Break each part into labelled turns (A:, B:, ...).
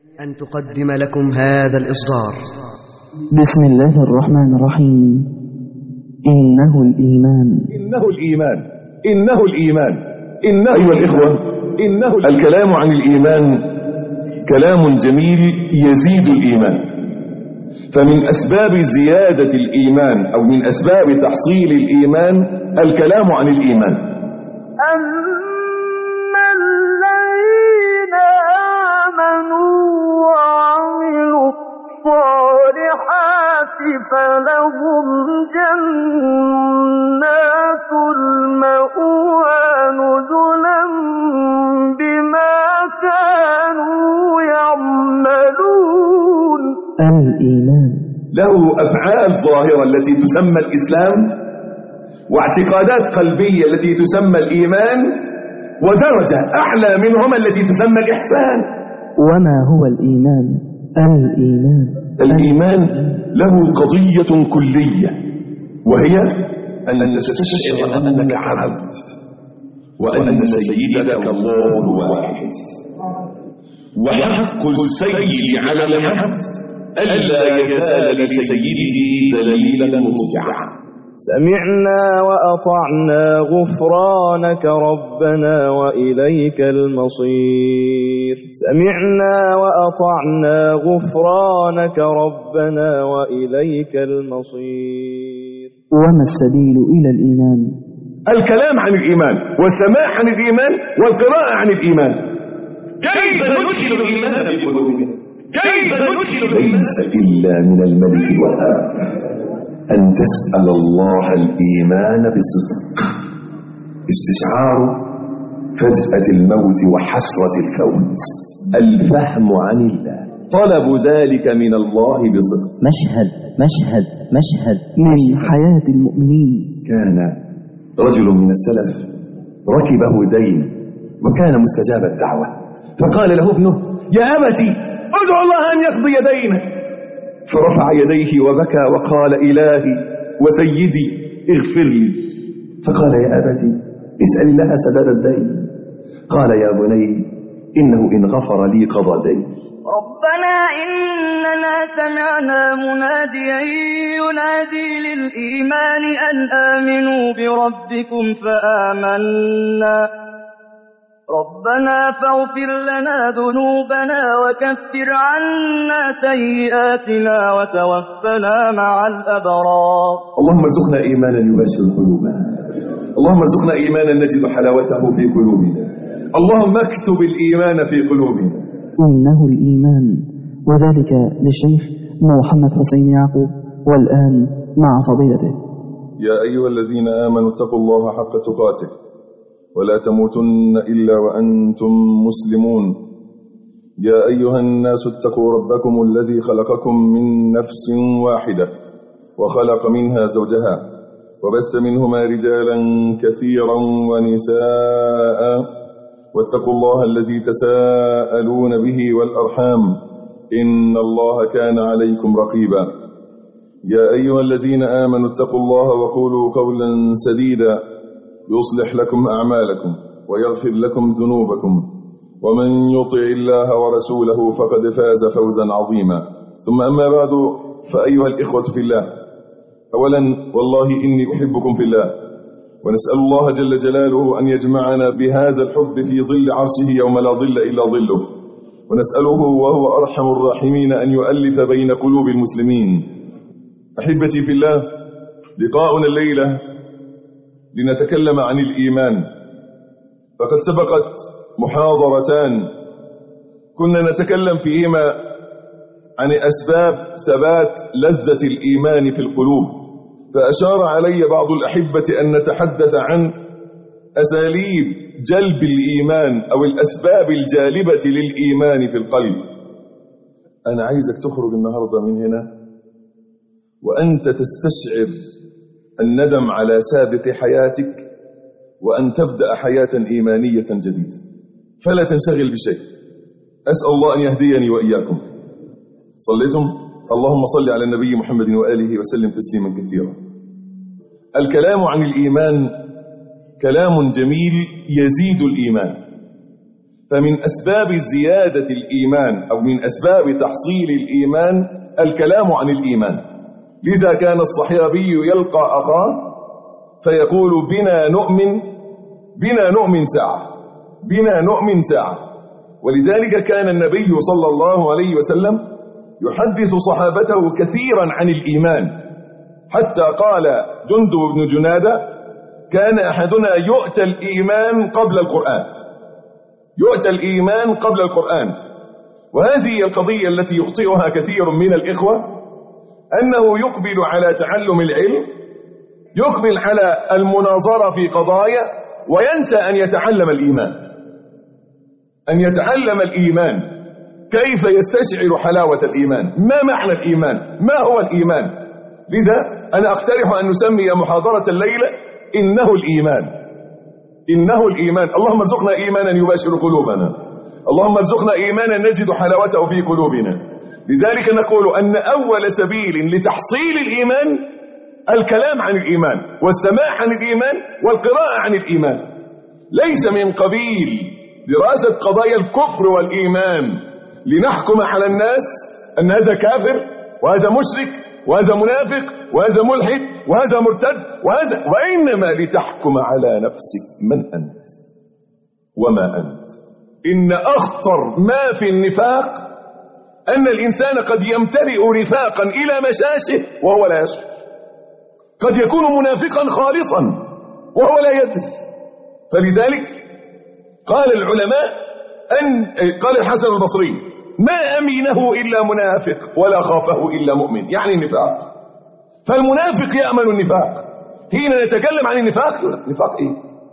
A: أن تقدم لكم هذا الإصدار
B: بسم الله الرحمن الرحيم إنه الإيمان
C: إنه الإيمان إنه الإيمان إنه أيها الإخوة إنه الكلام عن الإيمان كلام جميل يزيد الإيمان فمن أسباب زيادة الإيمان أو من أسباب تحصيل الإيمان الكلام عن الإيمان
D: أما الذين آمنوا وعملوا الصالحات فلهم جنات المأوى نزلا بما كانوا يعملون
B: الإيمان
C: له أفعال ظاهرة التي تسمى الإسلام واعتقادات قلبية التي تسمى الإيمان ودرجة أعلى منهما التي تسمى الإحسان
B: وما هو الإيمان الإيمان
C: الإيمان له قضية كلية وهي أن تستشعر أنك عبد وأن سيدك الله واحد وحق السيد على العبد ألا يزال لسيده دليلا مضجعا
E: سمعنا وأطعنا غفرانك ربنا وإليك المصير سمعنا وأطعنا غفرانك ربنا وإليك المصير
B: وما السبيل إلى الإيمان
C: الكلام عن الإيمان والسماع عن الإيمان والقراءة عن الإيمان كيف ندخل الإيمان في قلوبنا كيف ندخل ليس إلا من الملك الوهاب أن تسأل الله الإيمان بصدق استشعار فجأة الموت وحسرة الفوت الفهم عن الله طلب ذلك من الله بصدق
F: مشهد مشهد مشهد
B: من حياة المؤمنين
C: كان رجل من السلف ركبه دين وكان مستجاب الدعوة فقال له ابنه يا أبتي ادعو الله أن يقضي دينك فرفع يديه وبكى وقال إلهي وسيدي اغفر لي فقال يا أبتي اسأل الله سداد الدين قال يا بني إنه إن غفر لي قضى دين
D: ربنا إننا سمعنا مناديا ينادي للإيمان أن آمنوا بربكم فآمنا ربنا فاغفر لنا ذنوبنا وكفر عنا سيئاتنا وتوفنا مع الأبرار
C: اللهم ارزقنا إيمانا يبشر قلوبنا اللهم ارزقنا إيمانا نجد حلاوته في قلوبنا اللهم اكتب الإيمان في قلوبنا
B: إنه الإيمان وذلك للشيخ محمد حسين يعقوب والآن مع فضيلته
G: يا أيها الذين آمنوا اتقوا الله حق تقاته ولا تموتن إلا وأنتم مسلمون يا أيها الناس اتقوا ربكم الذي خلقكم من نفس واحدة وخلق منها زوجها وبث منهما رجالا كثيرا ونساء واتقوا الله الذي تساءلون به والأرحام إن الله كان عليكم رقيبا يا أيها الذين آمنوا اتقوا الله وقولوا قولا سديدا يصلح لكم أعمالكم ويغفر لكم ذنوبكم ومن يطع الله ورسوله فقد فاز فوزا عظيما ثم أما بعد فأيها الإخوة في الله أولا والله إني أحبكم في الله ونسأل الله جل جلاله أن يجمعنا بهذا الحب في ظل عرشه يوم لا ظل إلا ظله ونسأله وهو أرحم الراحمين أن يؤلف بين قلوب المسلمين أحبتي في الله لقاؤنا الليلة لنتكلم عن الإيمان فقد سبقت محاضرتان كنا نتكلم فيهما عن أسباب ثبات لذة الإيمان في القلوب فأشار علي بعض الأحبة أن نتحدث عن أساليب جلب الإيمان أو الأسباب الجالبة للإيمان في القلب أنا عايزك تخرج النهاردة من هنا وأنت تستشعر الندم على سابق حياتك وأن تبدأ حياة إيمانية جديدة فلا تنشغل بشيء أسأل الله أن يهديني وإياكم صليتم اللهم صل على النبي محمد وآله وسلم تسليما كثيرا الكلام عن الإيمان كلام جميل يزيد الإيمان فمن أسباب زيادة الإيمان أو من أسباب تحصيل الإيمان الكلام عن الإيمان لذا كان الصحابي يلقى أخاه فيقول بنا نؤمن بنا نؤمن ساعة بنا نؤمن ساعة ولذلك كان النبي صلى الله عليه وسلم يحدث صحابته كثيرا عن الإيمان حتى قال جندب بن جنادة كان أحدنا يؤتى الإيمان قبل القرآن يؤتى الإيمان قبل القرآن وهذه القضية التي يخطئها كثير من الإخوة أنه يقبل على تعلم العلم يقبل على المناظرة في قضايا وينسى أن يتعلم الإيمان أن يتعلم الإيمان كيف يستشعر حلاوة الإيمان ما معنى الإيمان ما هو الإيمان لذا أنا أقترح أن نسمي محاضرة الليلة إنه الإيمان إنه الإيمان اللهم ارزقنا إيمانا يباشر قلوبنا اللهم ارزقنا إيمانا نجد حلاوته في قلوبنا لذلك نقول أن أول سبيل لتحصيل الإيمان الكلام عن الإيمان والسماع عن الإيمان والقراءة عن الإيمان ليس من قبيل دراسة قضايا الكفر والإيمان لنحكم على الناس أن هذا كافر وهذا مشرك وهذا منافق وهذا ملحد وهذا مرتد وهذا وإنما لتحكم على نفسك من أنت وما أنت إن أخطر ما في النفاق أن الإنسان قد يمتلئ رفاقا إلى مشاشه وهو لا يشعر قد يكون منافقا خالصا وهو لا يدري فلذلك قال العلماء أن قال الحسن البصري ما أمينه إلا منافق ولا خافه إلا مؤمن يعني النفاق فالمنافق يأمن النفاق حين نتكلم عن النفاق نفاق إيه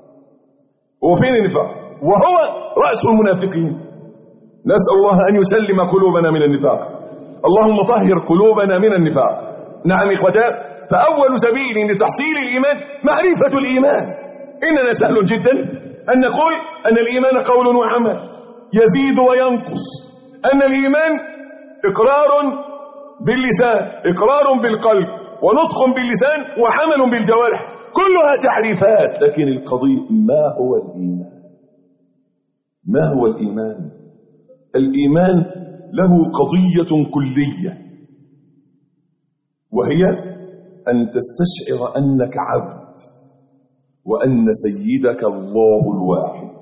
G: هو فين النفاق وهو رأس المنافقين نسأل الله أن يسلم قلوبنا من النفاق اللهم طهر قلوبنا من النفاق نعم إخوتان فأول سبيل لتحصيل الإيمان معرفة الإيمان إننا سهل جدا أن نقول أن الإيمان قول وعمل يزيد وينقص أن الإيمان إقرار باللسان إقرار بالقلب ونطق باللسان وحمل بالجوارح كلها تعريفات لكن القضية ما هو الإيمان ما هو الإيمان الإيمان له قضية كلية وهي أن تستشعر أنك عبد وأن سيدك الله الواحد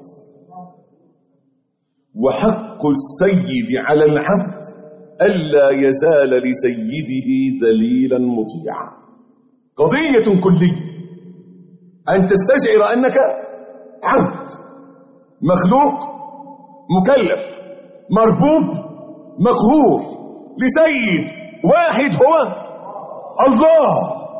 G: وحق السيد على العبد ألا يزال لسيده ذليلا مطيعا قضية كلية أن تستشعر أنك عبد مخلوق مكلف مربوب مقهور لسيد واحد هو الله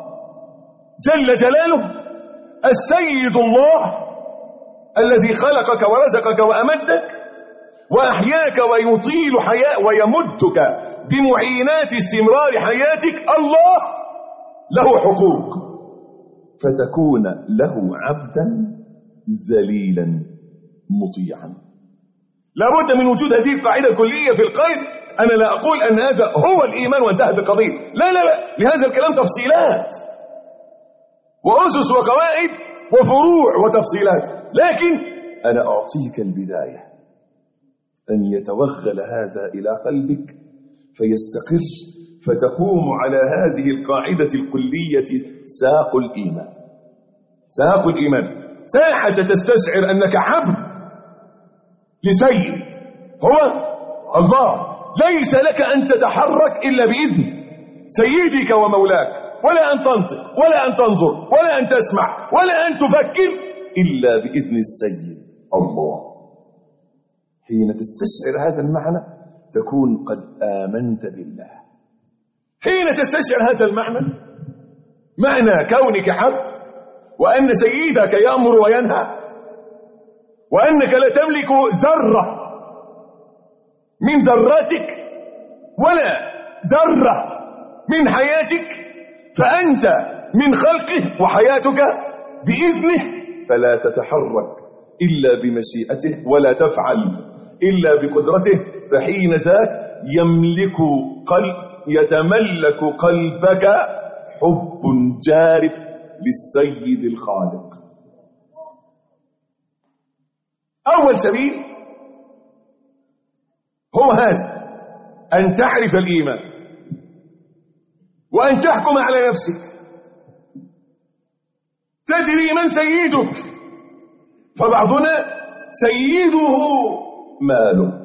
G: جل جلاله السيد الله الذي خلقك ورزقك وأمدك وأحياك ويطيل حياة ويمدك بمعينات استمرار حياتك الله له حقوق فتكون له عبدا ذليلا مطيعا لابد من وجود هذه القاعدة الكلية في القلب أنا لا أقول أن هذا هو الإيمان وانتهت القضية لا لا لا لهذا الكلام تفصيلات وأسس وقواعد وفروع وتفصيلات لكن أنا أعطيك البداية أن يتوغل هذا إلى قلبك فيستقر فتقوم على هذه القاعدة الكلية ساق الإيمان ساق الإيمان ساحة تستشعر أنك عبد لسيد هو الله ليس لك أن تتحرك إلا بإذن سيدك ومولاك ولا أن تنطق ولا أن تنظر ولا أن تسمع ولا أن تفكر إلا بإذن السيد الله حين تستشعر هذا المعنى تكون قد آمنت بالله حين تستشعر هذا المعنى معنى كونك عبد وأن سيدك يأمر وينهى وأنك لا تملك ذرة من ذراتك ولا ذرة من حياتك فأنت من خلقه وحياتك بإذنه فلا تتحرك إلا بمشيئته ولا تفعل إلا بقدرته فحين ذاك يملك قلب يتملك قلبك حب جارف للسيد الخالق أول سبيل
C: هو هذا أن تعرف الإيمان وأن تحكم على نفسك تدري من سيدك فبعضنا سيده ماله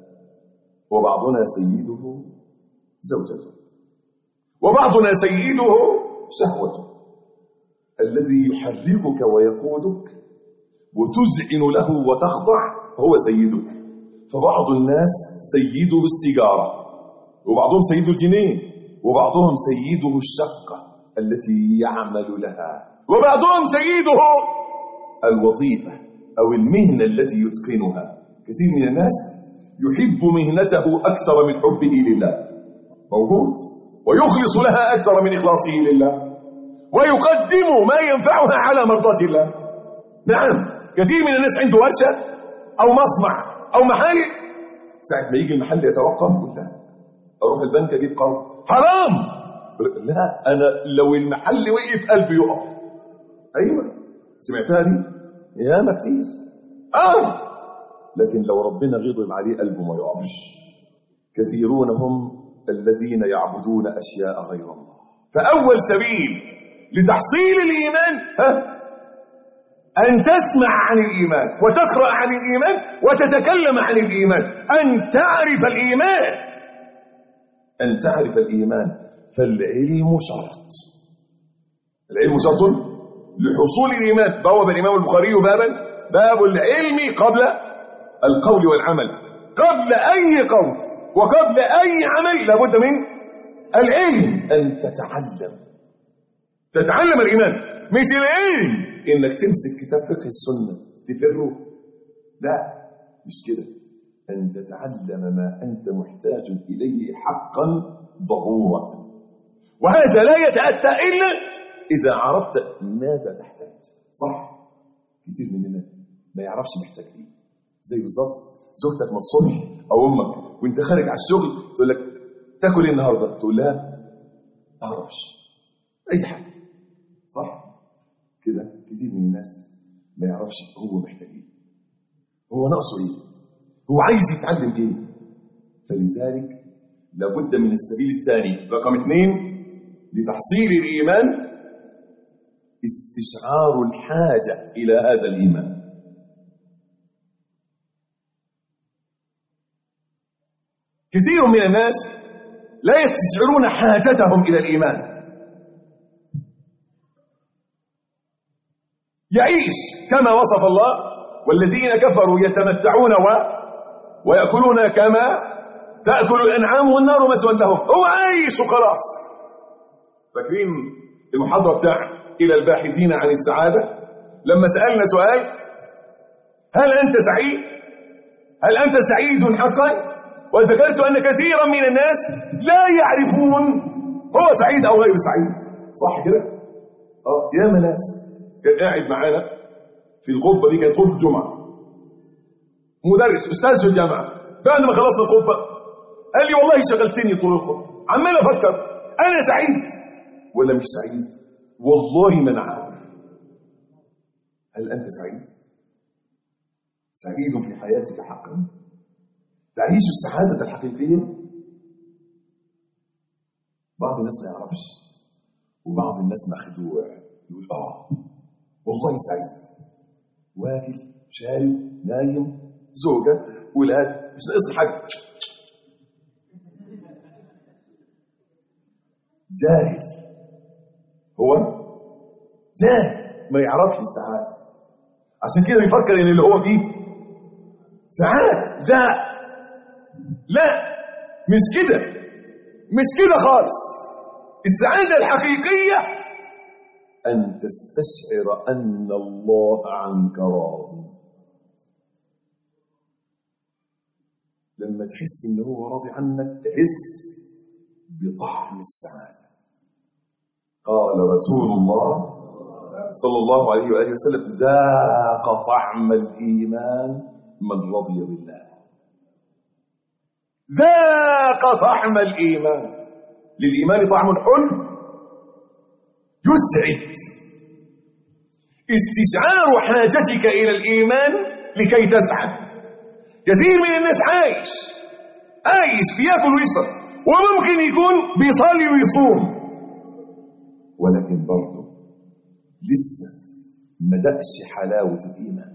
C: وبعضنا سيده زوجته وبعضنا سيده شهوته الذي يحركك ويقودك وتزعن له وتخضع هو سيدك فبعض الناس سيده السيجارة وبعضهم سيده الجنين وبعضهم سيده الشقة التي يعمل لها وبعضهم سيده الوظيفة أو المهنة التي يتقنها كثير من الناس يحب مهنته أكثر من حبه لله موجود ويخلص لها أكثر من إخلاصه لله ويقدم ما ينفعها على مرضاة الله نعم كثير من الناس عنده ورشة أو مصنع أو محل ساعة ما يجي المحل يتوقف يقول لا أروح البنك أجيب قرض حرام لا أنا لو المحل وقف قلبي يقف أيوة سمعتها دي ياما كتير آه لكن لو ربنا غضب عليه قلبه ما يقفش كثيرون هم الذين يعبدون أشياء غير الله فأول سبيل لتحصيل الإيمان ها أن تسمع عن الإيمان وتقرأ عن الإيمان وتتكلم عن الإيمان أن تعرف الإيمان أن تعرف الإيمان فالعلم شرط العلم شرط لحصول الإيمان بواب الإمام البخاري بابا باب العلم قبل القول والعمل قبل أي قول وقبل أي عمل لابد من العلم أن تتعلم تتعلم الإيمان مش العلم إنك تمسك كتاب فقه السنة تفره لا مش كده أن تتعلم ما أنت محتاج إليه حقا ضرورة وهذا لا يتأتى إلا إذا عرفت ماذا تحتاج صح كتير مننا ما يعرفش محتاج إيه زي بالظبط زوجتك من الصبح أو أمك وانت خارج على الشغل تقول لك تاكل ايه النهارده تقول لها ما اعرفش اي حاجه صح كده كتير من الناس ما يعرفش هو محتاج ايه هو ناقصه ايه هو عايز يتعلم ايه فلذلك لابد من السبيل الثاني رقم اثنين لتحصيل الايمان استشعار الحاجه الى هذا الايمان كثير من الناس لا يستشعرون حاجتهم إلى الإيمان يعيش كما وصف الله والذين كفروا يتمتعون و... ويأكلون كما تأكل الأنعام والنار مسوى لهم هو عايش وخلاص فاكرين المحاضرة بتاع إلى الباحثين عن السعادة لما سألنا سؤال هل أنت سعيد هل أنت سعيد حقا وذكرت أن كثيرا من الناس لا يعرفون هو سعيد أو غير سعيد صح كده؟ اه يا ناس كان قاعد معانا في الخطبة دي كانت خطبة جمعة مدرس أستاذ في الجامعة بعد ما خلصنا الخطبة قال لي والله شغلتني طول الخطبة عمال أفكر أنا سعيد ولا مش سعيد والله ما أنا عارف هل أنت سعيد؟ سعيد في حياتك حقا؟ تعيش السعادة الحقيقية بعض الناس ما يعرفش وبعض الناس مخدوع يقول اه والله سعيد واكل شارب نايم زوجة ولاد مش ناقص حاجة جاهل هو جاهل ما يعرفش السعادة عشان كده بيفكر ان اللي هو فيه سعادة لا لا مش كده مش كده خالص السعادة الحقيقية أن تستشعر أن الله عنك راضي لما تحس إن هو راضي عنك تحس بطعم السعادة قال رسول الله صلى الله عليه وآله وسلم ذاق طعم الإيمان من رضي بالله ذاق طعم الإيمان للإيمان طعم حلو يسعد استشعار حاجتك إلى الإيمان لكي تسعد كثير من الناس عايش عايش بياكل ويشرب وممكن يكون بيصلي ويصوم ولكن برضه لسه ما دقش حلاوة الإيمان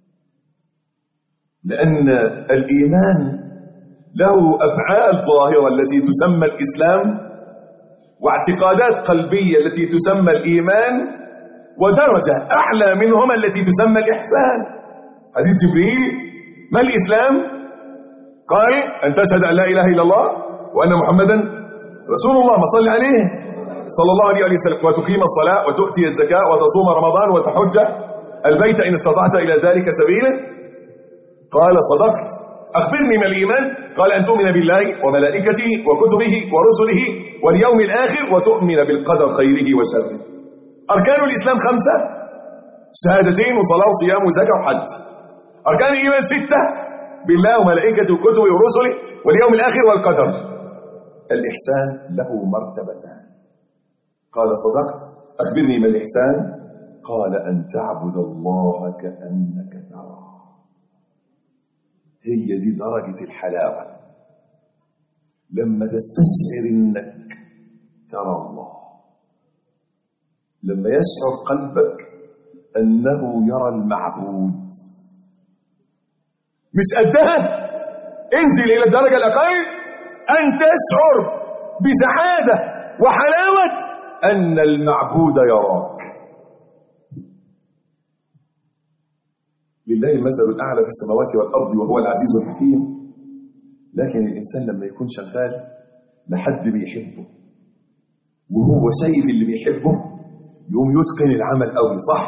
C: لأن الإيمان له أفعال ظاهرة التي تسمى الإسلام واعتقادات قلبية التي تسمى الإيمان ودرجة أعلى منهما التي تسمى الإحسان حديث جبريل ما الإسلام؟ قال أن تشهد أن لا إله إلا الله وأن محمدا رسول الله ما صلي عليه صلى الله عليه وسلم وتقيم الصلاة وتؤتي الزكاة وتصوم رمضان وتحج البيت إن استطعت إلى ذلك سبيلا قال صدقت أخبرني ما الإيمان قال أن تؤمن بالله وملائكته وكتبه ورسله واليوم الآخر وتؤمن بالقدر خيره وشره أركان الإسلام خمسة شهادتين وصلاة وصيام وزكاة وحج أركان الإيمان ستة بالله وملائكته وكتبه ورسله واليوم الآخر والقدر الإحسان له مرتبتان قال صدقت أخبرني ما الإحسان قال أن تعبد الله كأنك تراه هي دي درجة الحلاوة لما تستشعر انك ترى الله لما يشعر قلبك انه يرى المعبود مش قدها انزل الى الدرجة الاقل ان تشعر بسعادة وحلاوة ان المعبود يراك لله المثل الأعلى في السماوات والأرض وهو العزيز الحكيم لكن الإنسان لما يكون شغال لحد بيحبه وهو شايف اللي بيحبه يقوم يتقن العمل قوي صح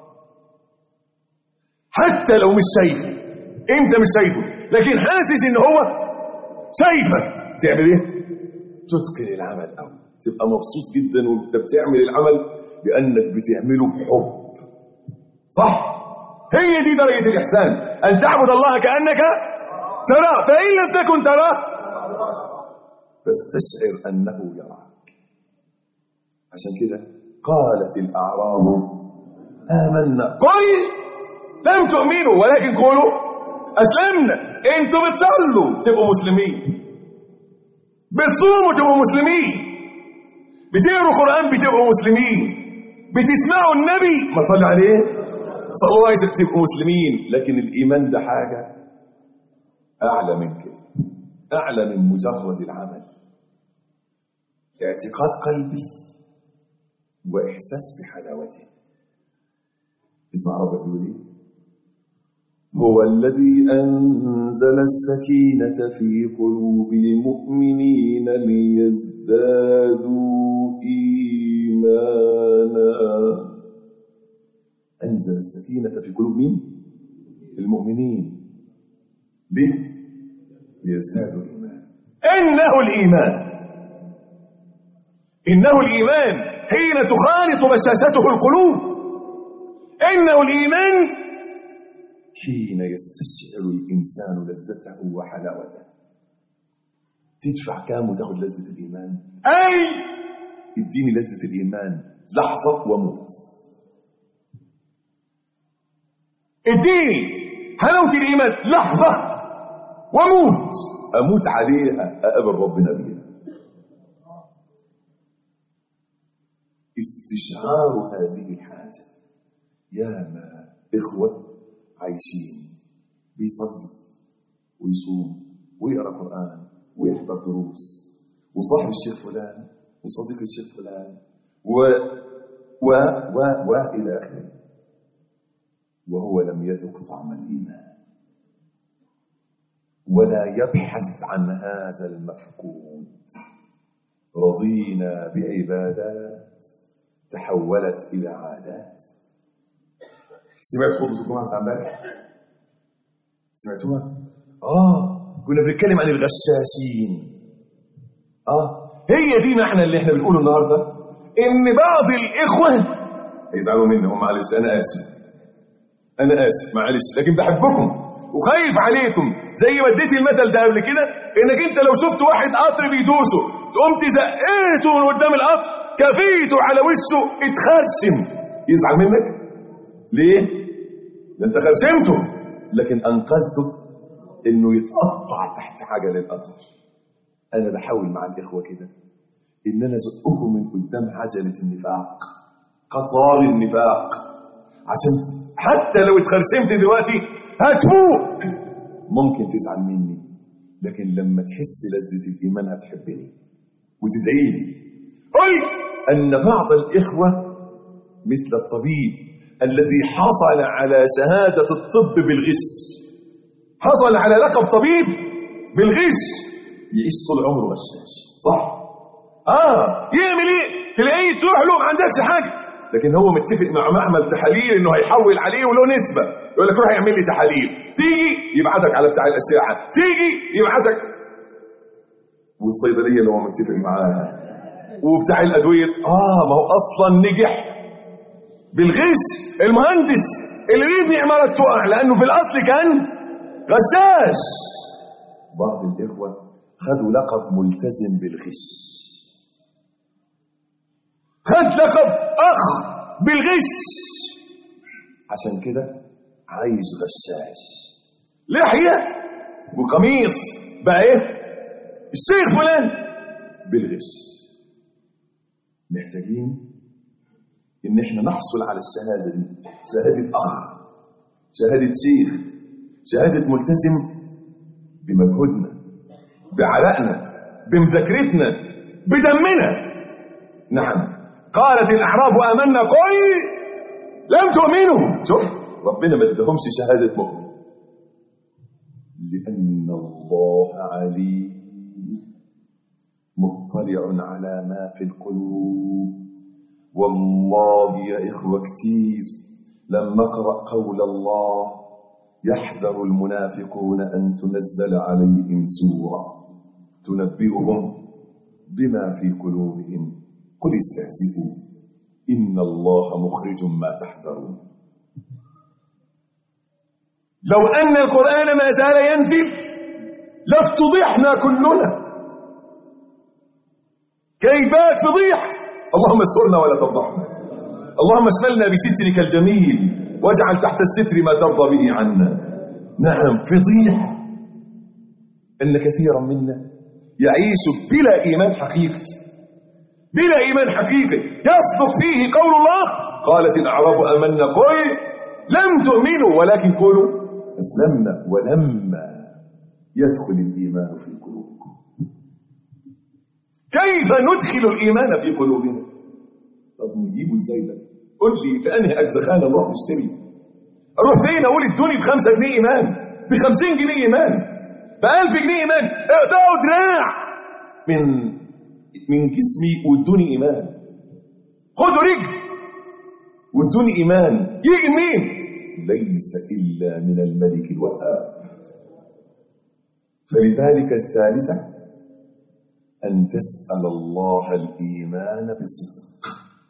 C: حتى لو مش شايفه انت مش شايفه لكن حاسس ان هو شايفك تعمل ايه تتقن العمل قوي تبقى مبسوط جدا وانت بتعمل العمل لانك بتعمله بحب صح هي دي درجة الإحسان أن تعبد الله كأنك تراه فإن لم تكن تراه فاستشعر أنه يراك عشان كده قالت الأعراب آمنا قل لم تؤمنوا ولكن قولوا أسلمنا انتوا بتصلوا تبقوا مسلمين بتصوموا تبقوا مسلمين بتقروا قرآن بتبقوا مسلمين بتسمعوا النبي ما تصلي عليه صلى الله عليه وسلم تبقوا مسلمين لكن الإيمان ده حاجة أعلى من كده أعلى من مجرد العمل اعتقاد قلبي وإحساس بحلاوته اسمع ربك بيقول ايه هو الذي أنزل السكينة في قلوب المؤمنين ليزدادوا إيمانا أنزل السكينة في قلوب مين؟ المؤمنين ليه؟ ليزدادوا إيمان إنه الإيمان إنه الإيمان حين تخالط بشاشته القلوب إنه الإيمان حين يستشعر الإنسان لذته وحلاوته تدفع كام وتاخد لذة الإيمان أي اديني لذة الإيمان لحظة وموت اديني حلاوة الإيمان لحظة وموت أموت عليها أقابل ربنا بيها استشعار هذه الحاجة يا ما إخوة عايشين بيصلي ويصوم ويقرأ قرآن ويحضر دروس وصاحب الشيخ فلان وصديق الشيخ فلان و و و و إلى آخره وهو لم يذق طعم الإيمان ولا يبحث عن هذا المفقود رضينا بعبادات تحولت إلى عادات سمعت خطبة الجمعة بتاع امبارح؟ سمعتوها؟ آه كنا بنتكلم عن الغشاشين آه هي دي معنى اللي احنا بنقوله النهارده إن بعض الإخوة هيزعلوا مني هم معلش أنا آسف أنا آسف معلش لكن بحبكم وخايف عليكم زي ما اديت المثل ده قبل كده إنك أنت لو شفت واحد قطر بيدوسه تقوم تزقيته من قدام القطر كفيته على وشه اتخرشم يزعل منك؟ ليه؟ ده انت خرشمته لكن انقذته انه يتقطع تحت حاجه للقطر انا بحاول مع الاخوه كده ان انا ازقكم من قدام عجله النفاق قطار النفاق عشان حتى لو اتخرسمت دلوقتي هتفوق ممكن تزعل مني لكن لما تحس لذة الإيمان هتحبني وتدعي لي قلت أن بعض الإخوة مثل الطبيب الذي حصل على شهادة الطب بالغش حصل على لقب طبيب بالغش يعيش طول عمره غشاش صح اه يعمل ايه تلاقيه تروح له ما عندكش حاجه لكن هو متفق مع معمل تحاليل انه هيحول عليه وله نسبه يقول لك روح اعمل لي تحاليل تيجي يبعتك على بتاع الاشعه تيجي يبعتك والصيدليه اللي هو متفق معاها وبتاع الادويه اه ما هو اصلا نجح بالغش المهندس اللي يبني عماره تقع لانه في الاصل كان غشاش بعض الاخوه خدوا لقب ملتزم بالغش خد لقب اخ بالغش عشان كده عايز غشاش لحيه وقميص بقى ايه الشيخ فلان بالغش محتاجين ان احنا نحصل على الشهاده دي شهاده اخ شهاده شيخ شهاده ملتزم بمجهودنا بعرقنا بمذاكرتنا بدمنا نعم قالت الاعراب امنا قل لم تؤمنوا شوف ربنا ما ادهمش شهاده مؤمن لان الله عليم مطلع على ما في القلوب والله يا إخوة كتير لما أقرأ قول الله يحذر المنافقون أن تنزل عليهم سورة تنبئهم بما في قلوبهم قل استهزئوا إن الله مخرج ما تحذرون لو أن القرآن ما زال ينزل لافتضحنا كلنا كيبات فضيح اللهم استرنا ولا تفضحنا اللهم اشملنا بسترك الجميل واجعل تحت الستر ما ترضى به عنا نعم فضيح ان كثيرا منا يعيش بلا ايمان حقيقي بلا ايمان حقيقي يصدق فيه قول الله قالت الاعراب امنا قل لم تؤمنوا ولكن قولوا اسلمنا ولما يدخل الايمان في قلوبكم كيف ندخل الايمان في قلوبنا طب نجيبه ازاي ده قول لي في انهي اجزخانه نروح نشتري اروح فين اقول ادوني ب 5 جنيه ايمان ب 50 جنيه ايمان ب 1000 جنيه ايمان اقطعوا دراع من من جسمي وادوني ايمان خدوا رجل وادوني ايمان يجي منين ليس الا من الملك الوهاب فلذلك الثالثه أن تسأل الله الإيمان بصدق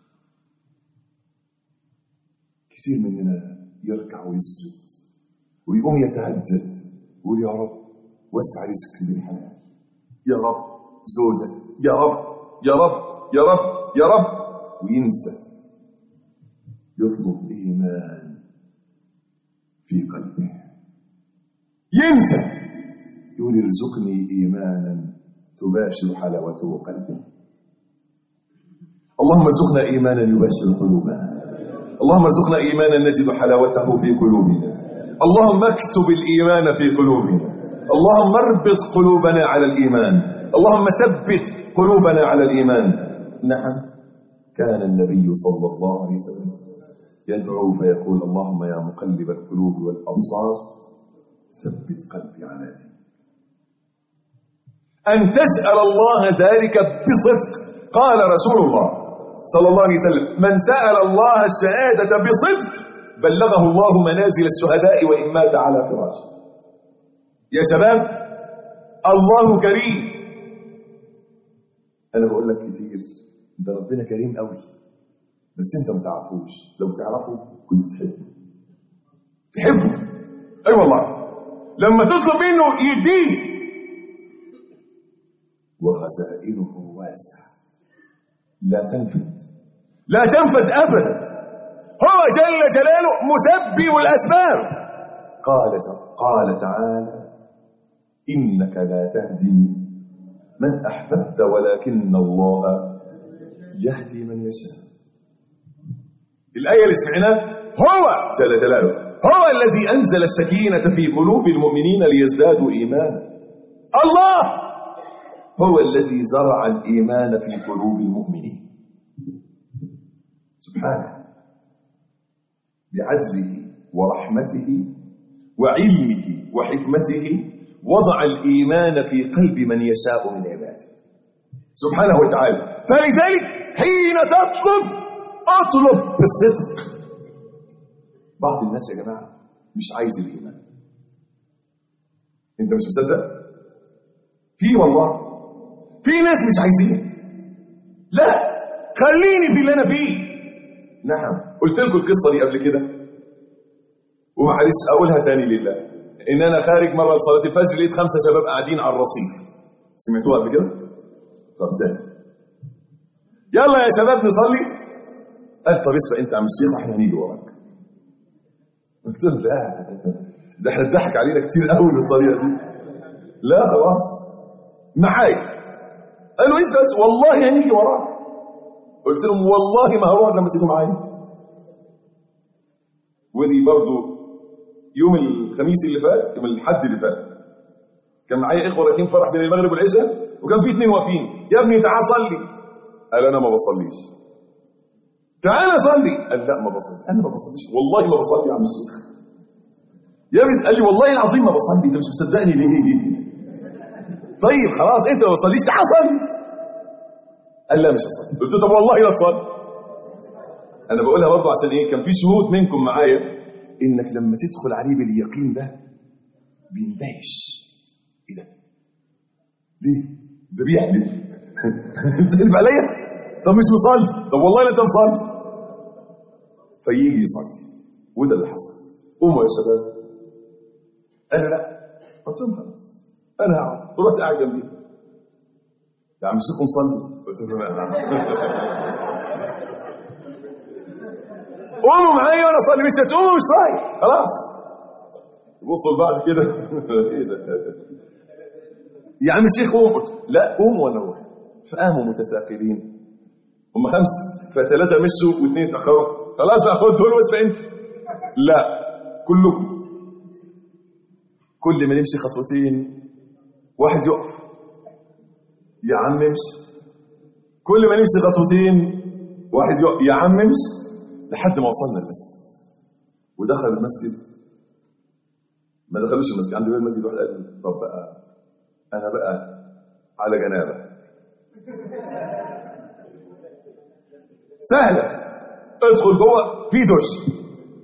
C: كثير مننا يركع ويسجد ويقوم يتهجد ويقول يا رب وسع رزقي بالحلال يا رب زوجة يا رب يا رب يا رب يا رب وينسى يطلب إيمان في قلبه ينسى يقول ارزقني إيمانا تباشر حلاوته قلبي اللهم ارزقنا ايمانا يباشر قلوبنا اللهم ارزقنا ايمانا نجد حلاوته في قلوبنا اللهم اكتب الايمان في قلوبنا اللهم اربط قلوبنا على الايمان اللهم ثبت قلوبنا على الايمان نعم كان النبي صلى الله عليه وسلم يدعو فيقول اللهم يا مقلب القلوب والابصار ثبت قلبي على دينك أن تسأل الله ذلك بصدق قال رسول الله صلى الله عليه وسلم من سأل الله الشهادة بصدق بلغه الله منازل الشهداء وإن مات على فراشه يا شباب الله كريم أنا بقول لك كتير ده ربنا كريم قوي بس أنت ما تعرفوش لو تعرفه كنت تحبه تحبه أي أيوة والله لما تطلب منه يديك وخزائنه واسعة لا تنفد لا تنفد أبدا هو جل جلاله مسبب الأسباب قال قال تعالى
G: إنك لا تهدي من أحببت ولكن الله يهدي من يشاء الآية اللي سمعناها هو جل جلاله هو الذي أنزل السكينة في قلوب المؤمنين ليزدادوا إيمانا الله هو الذي زرع الإيمان في قلوب المؤمنين سبحانه بعدله ورحمته وعلمه وحكمته وضع الإيمان في قلب من يشاء من عباده سبحانه وتعالى فلذلك حين تطلب اطلب بالصدق بعض الناس يا جماعة مش عايز الإيمان انت مش مصدق في والله في ناس مش عايزين لا خليني في اللي انا فيه نعم قلت لكم القصة دي قبل كده ومعلش اقولها تاني لله ان انا خارج مرة لصلاة الفجر لقيت خمسة شباب قاعدين على الرصيف سمعتوها قبل كده طب تاني يلا يا شباب نصلي قال طب اسمع انت عم الشيخ واحنا هنيجي وراك قلت له لا ده احنا اتضحك علينا كتير قوي بالطريقه دي لا خلاص معايا قالوا ايه بس والله هنيجي وراك قلت لهم والله ما هروح لما تيجوا معايا ودي برضو يوم الخميس اللي فات يوم الحد اللي فات كان معايا اخوه رايحين فرح بين المغرب والعشاء وكان في اثنين واقفين يا ابني تعال صلي قال انا ما بصليش تعال صلي قال لا ما بصلي انا ما بصليش والله ما بصلي يا عم الشيخ يا ابني قال لي والله العظيم ما بصلي انت مش مصدقني ليه طيب خلاص انت ما بتصليش تعال صلي قال لا مش هصلي قلت له طب والله لا تصلي انا بقولها برضه عشان ايه كان في شهود منكم معايا انك لما تدخل عليه باليقين ده بيندهش ايه ده ليه ده بيحلف تقلب عليا طب مش مصلي طب والله لا انت مصلي فيجي يصلي وده اللي حصل قوموا يا شباب انا لا قلت لهم خلاص انا هقعد رحت قاعد جنبي يا عم الشيخ مصلي قلت له لا قوموا معايا وانا اصلي مش هتقوموا مش رايح خلاص بصوا لبعض كده ايه ده يا عم الشيخ قوم قلت لا قوم وانا اروح فقاموا متساقلين هم خمسه فثلاثه مشوا واثنين اتاخروا خلاص بقى خد دول واسمع انت لا كلكم كل ما نمشي خطوتين واحد يقف يا عم امشي كل ما نمشي خطوتين واحد يقف يا عم امشي لحد ما وصلنا المسجد ودخل المسجد ما دخلوش المسجد عند باب المسجد واحد قال لي، طب بقى انا بقى على جنابه سهله ادخل جوه في دش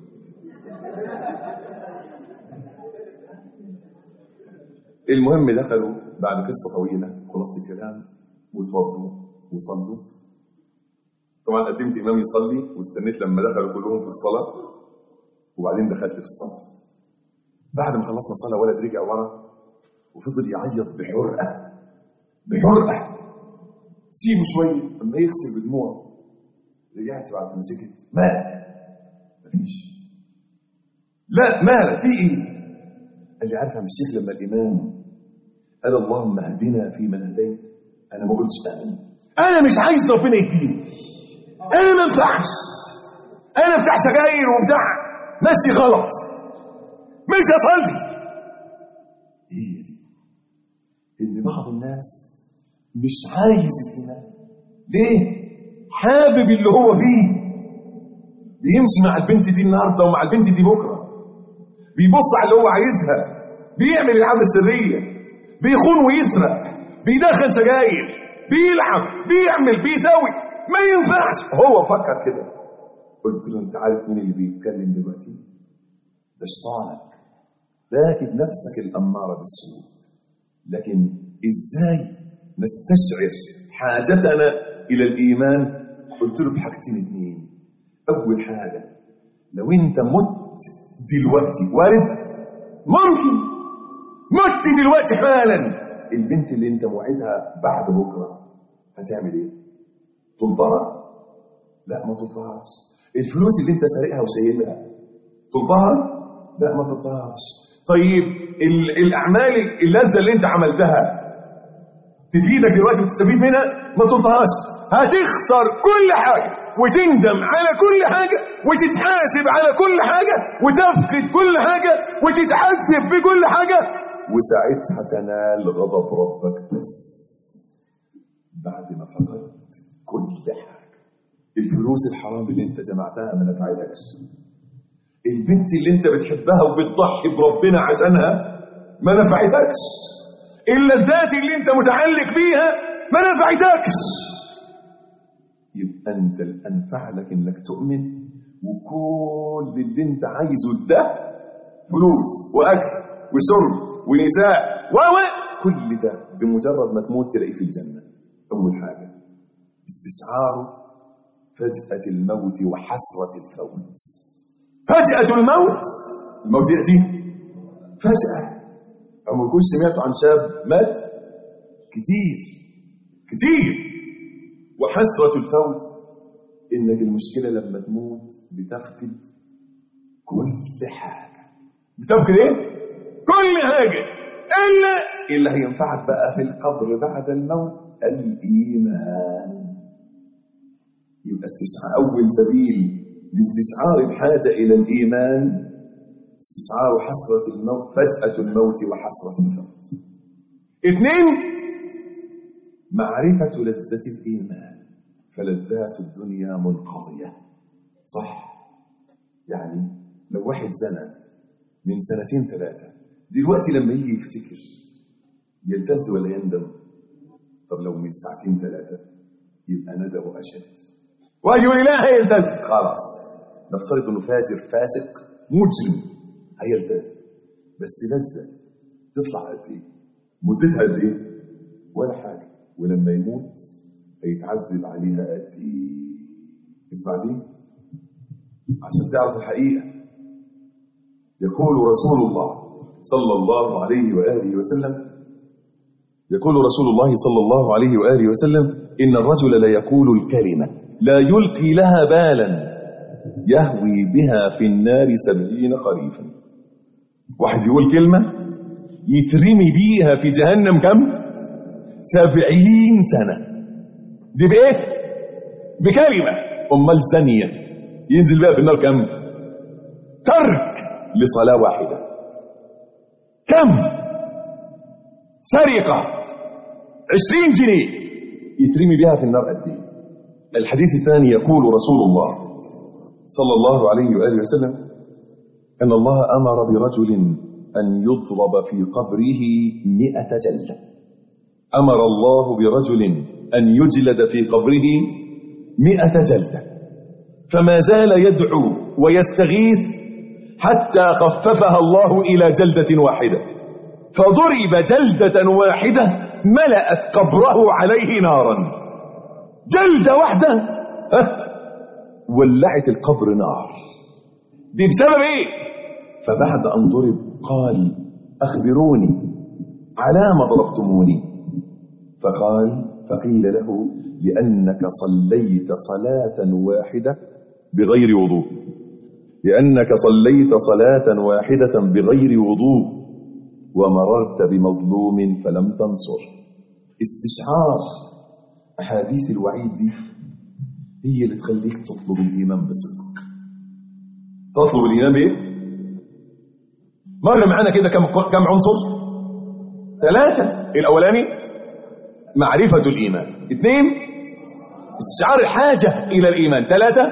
G: المهم دخلوا بعد قصه طويله خلاصه الكلام وتوضوا وصلوا طبعا قدمت امام يصلي واستنيت لما دخلوا كلهم في الصلاه وبعدين دخلت في الصلاه بعد ما خلصنا صلاه ولد رجع ورا وفضل يعيط بحرقه بحرقه سيبه شويه لما يغسل بدموعه رجعت بعد ما سكت مالك مفيش لا مالك في ايه قال لي عارف يا عم الشيخ لما الامام قال اللهم اهدنا فيمن هديت انا ما قلتش امين انا مش عايز ربنا يهديني انا ما ينفعش انا بتاع سجاير وبتاع ماشي غلط مش هصلي هي دي ان بعض الناس مش عايز الايمان ليه حابب اللي هو فيه بيمشي مع البنت دي النهارده ومع البنت دي بكره بيبص على اللي هو عايزها بيعمل العاده السريه بيخون ويسرق بيدخن سجاير بيلعب بيعمل بيسوي ما ينفعش هو فكر كده قلت له انت عارف مين اللي بيتكلم دلوقتي ده شيطانك راكب نفسك الاماره بالسوء لكن ازاي نستشعر حاجتنا الى الايمان قلت له بحاجتين اتنين اول حاجه لو انت مت دلوقتي وارد ممكن مت دلوقتي حالا البنت اللي انت موعدها بعد بكره هتعمل ايه تلطها لا ما تلطهاش الفلوس اللي انت سارقها وسايبها تلطها لا ما تلطهاش
C: طيب ال- الاعمال اللذه اللي انت عملتها تفيدك دلوقتي وتستفيد منها ما تطلعهاش هتخسر كل حاجه وتندم على كل حاجه وتتحاسب على كل حاجه وتفقد كل حاجه وتتحسب بكل حاجه وساعتها تنال غضب ربك بس بعد ما فقدت كل حاجه الفلوس الحرام اللي انت جمعتها ما نفعتكش البنت اللي انت بتحبها وبتضحي بربنا عشانها ما نفعتكش اللذات اللي انت متعلق بيها ما نفعتكش يبقى انت الانفع لك انك تؤمن وكل اللي انت عايزه ده فلوس واكل وشرب ونساء و و كل ده بمجرد ما تموت تلاقيه في الجنه اول حاجه استشعار فجأة الموت وحسرة الفوت فجأة الموت الموت يأتي فجأة أما كنت سمعت عن شاب مات كتير كتير وحسرة الفوت إنك المشكلة لما تموت بتفقد كل حاجة بتفقد إيه؟ كل حاجة إلا اللي هينفعك بقى في القبر بعد الموت الإيمان يبقى استشعار أول سبيل لاستشعار الحاجة إلى الإيمان استشعار حسرة الموت فجأة الموت وحسرة الفوت اثنين معرفة لذة الإيمان فلذات الدنيا منقضية صح يعني لو واحد زنى من سنتين ثلاثة دلوقتي لما يجي يفتكر يلتز ولا يندم طب لو من ساعتين ثلاثة يبقى ندمه أشد واجي يقول لي لا هيلتز خلاص نفترض انه فاجر فاسق مجرم هيلتز بس لذة تطلع قد ايه مدتها قد ايه ولا حاجة ولما يموت هيتعذب عليها قد ايه اسمع دي عشان تعرف الحقيقة يقول رسول الله صلى الله عليه وآله وسلم يقول رسول الله صلى الله عليه وآله وسلم إن الرجل لا يقول الكلمة لا يلقي لها بالا يهوي بها في النار سبعين خريفا واحد يقول كلمة يترمي بيها في جهنم كم سبعين سنة دي بإيه بكلمة أمال ثانية ينزل بقى في النار كم ترك لصلاة واحدة كم سرقة عشرين جنيه يترمي بها في النار قد ايه الحديث الثاني يقول رسول الله صلى الله عليه وآله وسلم أن الله أمر برجل أن يضرب في قبره مئة جلدة أمر الله برجل أن يجلد في قبره مئة جلدة فما زال يدعو ويستغيث حتى خففها الله إلى جلدة واحدة فضرب جلدة واحدة ملأت قبره عليه نارا جلدة واحدة ها ولعت القبر نار دي بسبب ايه فبعد ان ضرب قال اخبروني على ما ضربتموني فقال فقيل له لانك صليت صلاه واحده بغير وضوء لانك صليت صلاه واحده بغير وضوء ومررت بمظلوم فلم تنصر استشعار احاديث الوعيد دي هي اللي تخليك تطلب الإيمان بصدق تطلب الإيمان بإيه؟ مر معانا كده كم كم عنصر؟ ثلاثة الأولاني معرفة الإيمان اثنين استشعار الحاجة إلى الإيمان ثلاثة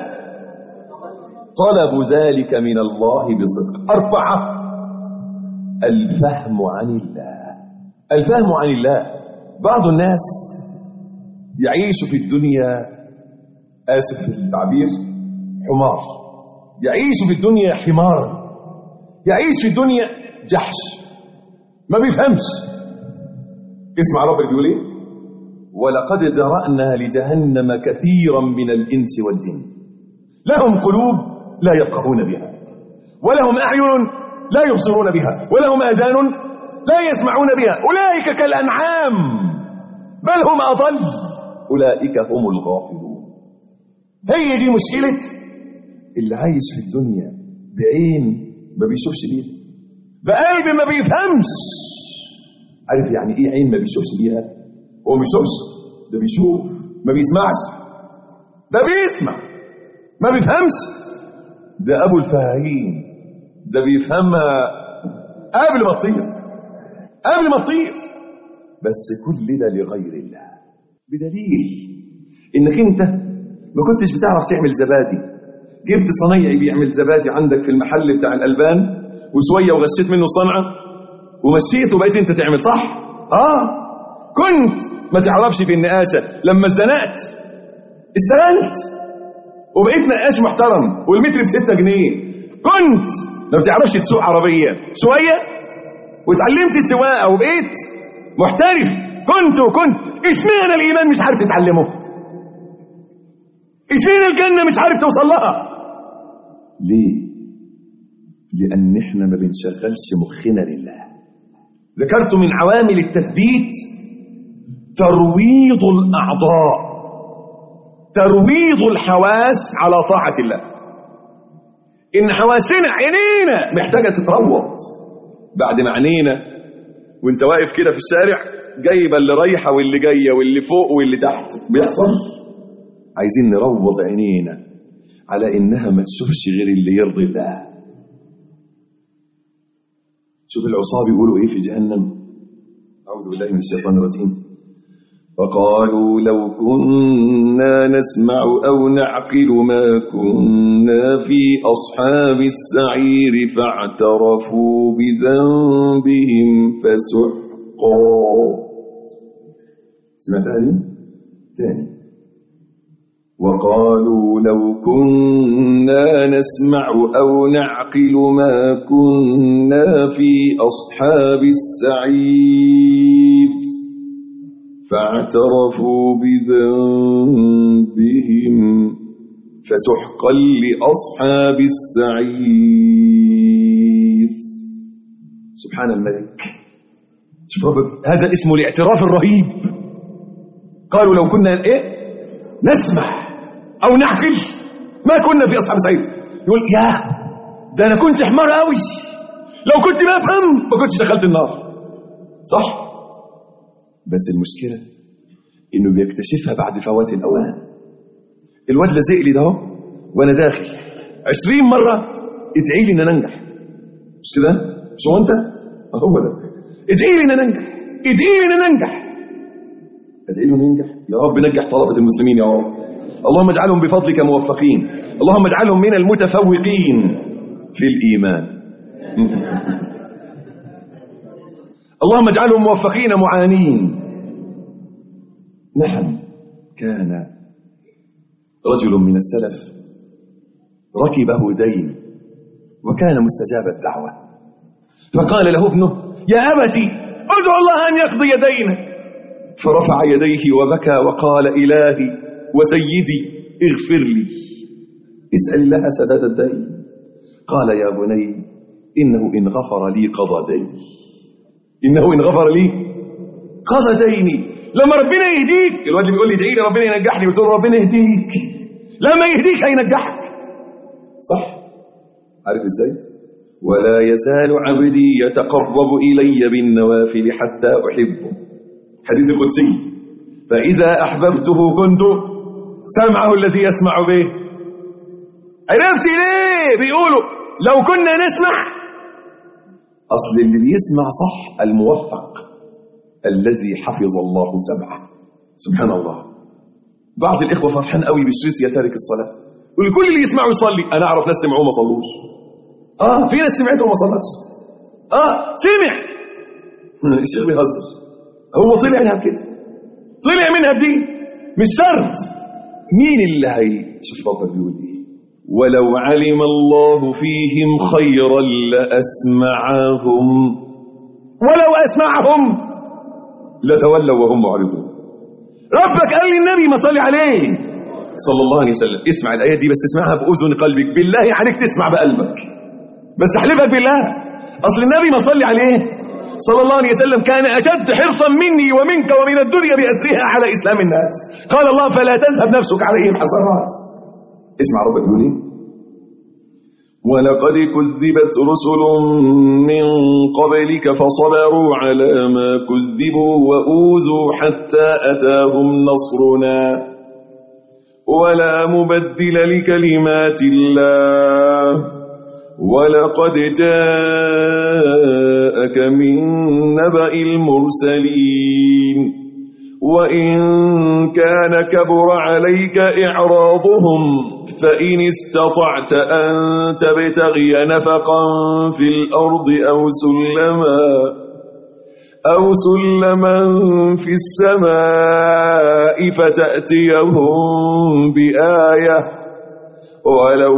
C: طلب ذلك من الله بصدق أربعة الفهم عن الله الفهم عن الله بعض الناس يعيش في الدنيا آسف في التعبير حمار يعيش في الدنيا حمارا يعيش في الدنيا جحش ما بيفهمش اسمع ربك بيقول ايه ولقد ذرأنا لجهنم كثيرا من الإنس والجن لهم قلوب لا يفقهون بها ولهم أعين لا يبصرون بها ولهم آذان لا يسمعون بها أولئك كالأنعام بل هم أضل أولئك هم الغافلون هي دي مشكلة اللي عايش في الدنيا بعين ما بيشوفش بيها بقلب ما بيفهمش عارف يعني ايه عين ما بيشوفش بيها هو ما بيشوفش ده بيشوف ما بيسمعش ده بيسمع ما بيفهمش ده ابو الفهاهين ده بيفهمها قبل ما تطير قبل ما تطير بس كل ده لغير الله بدليل انك انت ما كنتش بتعرف تعمل زبادي جبت صنيعي بيعمل زبادي عندك في المحل بتاع الالبان وشويه وغشيت منه صنعه ومشيت وبقيت انت تعمل صح اه كنت ما تعرفش في النقاشه لما اتزنقت اشتغلت وبقيت نقاش محترم والمتر ب 6 جنيه كنت ما بتعرفش تسوق عربيه شويه واتعلمت السواقه وبقيت محترف كنت وكنت اشمعنى الايمان مش عارف تتعلمه اشمعنى الجنه مش عارف توصل لها ليه لان احنا ما بنشغلش مخنا لله ذكرت من عوامل التثبيت ترويض الاعضاء ترويض الحواس على طاعه الله ان حواسنا عينينا محتاجه تتروض بعد ما عينينا وانت واقف كده في الشارع جايبه اللي رايحه واللي جايه واللي فوق واللي تحت بيحصل عايزين نروض عينينا على انها ما تشوفش غير اللي يرضي الله شوف العصاه بيقولوا ايه في جهنم اعوذ بالله من الشيطان الرجيم فقالوا لو كنا نسمع او نعقل ما كنا في اصحاب السعير فاعترفوا بذنبهم فسحقا سمعتها دي تاني وقالوا لو كنا نسمع أو نعقل ما كنا في أصحاب السعير فاعترفوا بذنبهم فسحقا لأصحاب السعير سبحان الملك شوف ربك هذا اسمه الاعتراف الرهيب قالوا لو كنا ايه نسمع او نعقل ما كنا في اصحاب السعير يقول يا ده انا كنت حمار قوي لو كنت بفهم ما كنتش دخلت النار صح بس المشكله انه بيكتشفها بعد فوات الاوان الواد لازق لي ده اهو وانا داخل 20 مره ادعي لي ان انا انجح مش كده مش هو انت هو ده ادعي لي ان انا انجح ادعي لي ان انا انجح ادعي له ننجح يا رب نجح طلبه المسلمين يا رب اللهم اجعلهم بفضلك موفقين اللهم اجعلهم من المتفوقين في الايمان اللهم اجعلهم موفقين معانين نعم كان رجل من السلف ركبه دين وكان مستجاب الدعوه فقال له ابنه يا ابتي ادعو الله ان يقضي دينك فرفع يديه وبكى وقال إلهي وسيدي اغفر لي اسأل الله سداد الدين قال يا بني إنه إن غفر لي قضى ديني إنه إن غفر لي قضى ديني لما ربنا يهديك الواد اللي بيقول لي ادعي لي ربنا ينجحني بتقول ربنا يهديك لما يهديك هينجحك صح عارف ازاي ولا يزال عبدي يتقرب إلي بالنوافل حتى أحبه حديث القدسي فإذا أحببته كنت سمعه الذي يسمع به عرفت ليه بيقولوا لو كنا نسمع أصل اللي بيسمع صح الموفق الذي حفظ الله سمعه سبحان الله بعض الإخوة فرحان قوي بالشريط يا تارك الصلاة والكل اللي يسمعه يصلي أنا أعرف ناس سمعوه ما صلوش آه في ناس سمعته وما صلتش آه سمع الشيخ بيهزر هو طلع منها بكده طلع منها بدي مش شرط مين اللي هي شوف ربك بيقول ايه ولو علم الله فيهم خيرا لأسمعهم ولو أسمعهم لتولوا وهم معرضون ربك قال للنبي ما صلي عليه صلى الله عليه وسلم اسمع الآيات دي بس اسمعها بأذن قلبك بالله عليك تسمع بقلبك بس احلفك بالله أصل النبي ما صلي عليه صلى الله عليه وسلم كان أشد حرصا مني ومنك ومن الدنيا بأسرها على إسلام الناس قال الله فلا تذهب نفسك عليهم حسرات اسمع ربك يقول ايه
G: ولقد كذبت رسل من قبلك فصبروا على ما كذبوا وأوذوا حتى أتاهم نصرنا ولا مبدل لكلمات الله ولقد جاءك من نبأ المرسلين وإن كان كبر عليك إعراضهم فإن استطعت أن تبتغي نفقا في الأرض أو سلما أو سلما في السماء فتأتيهم بآية ولو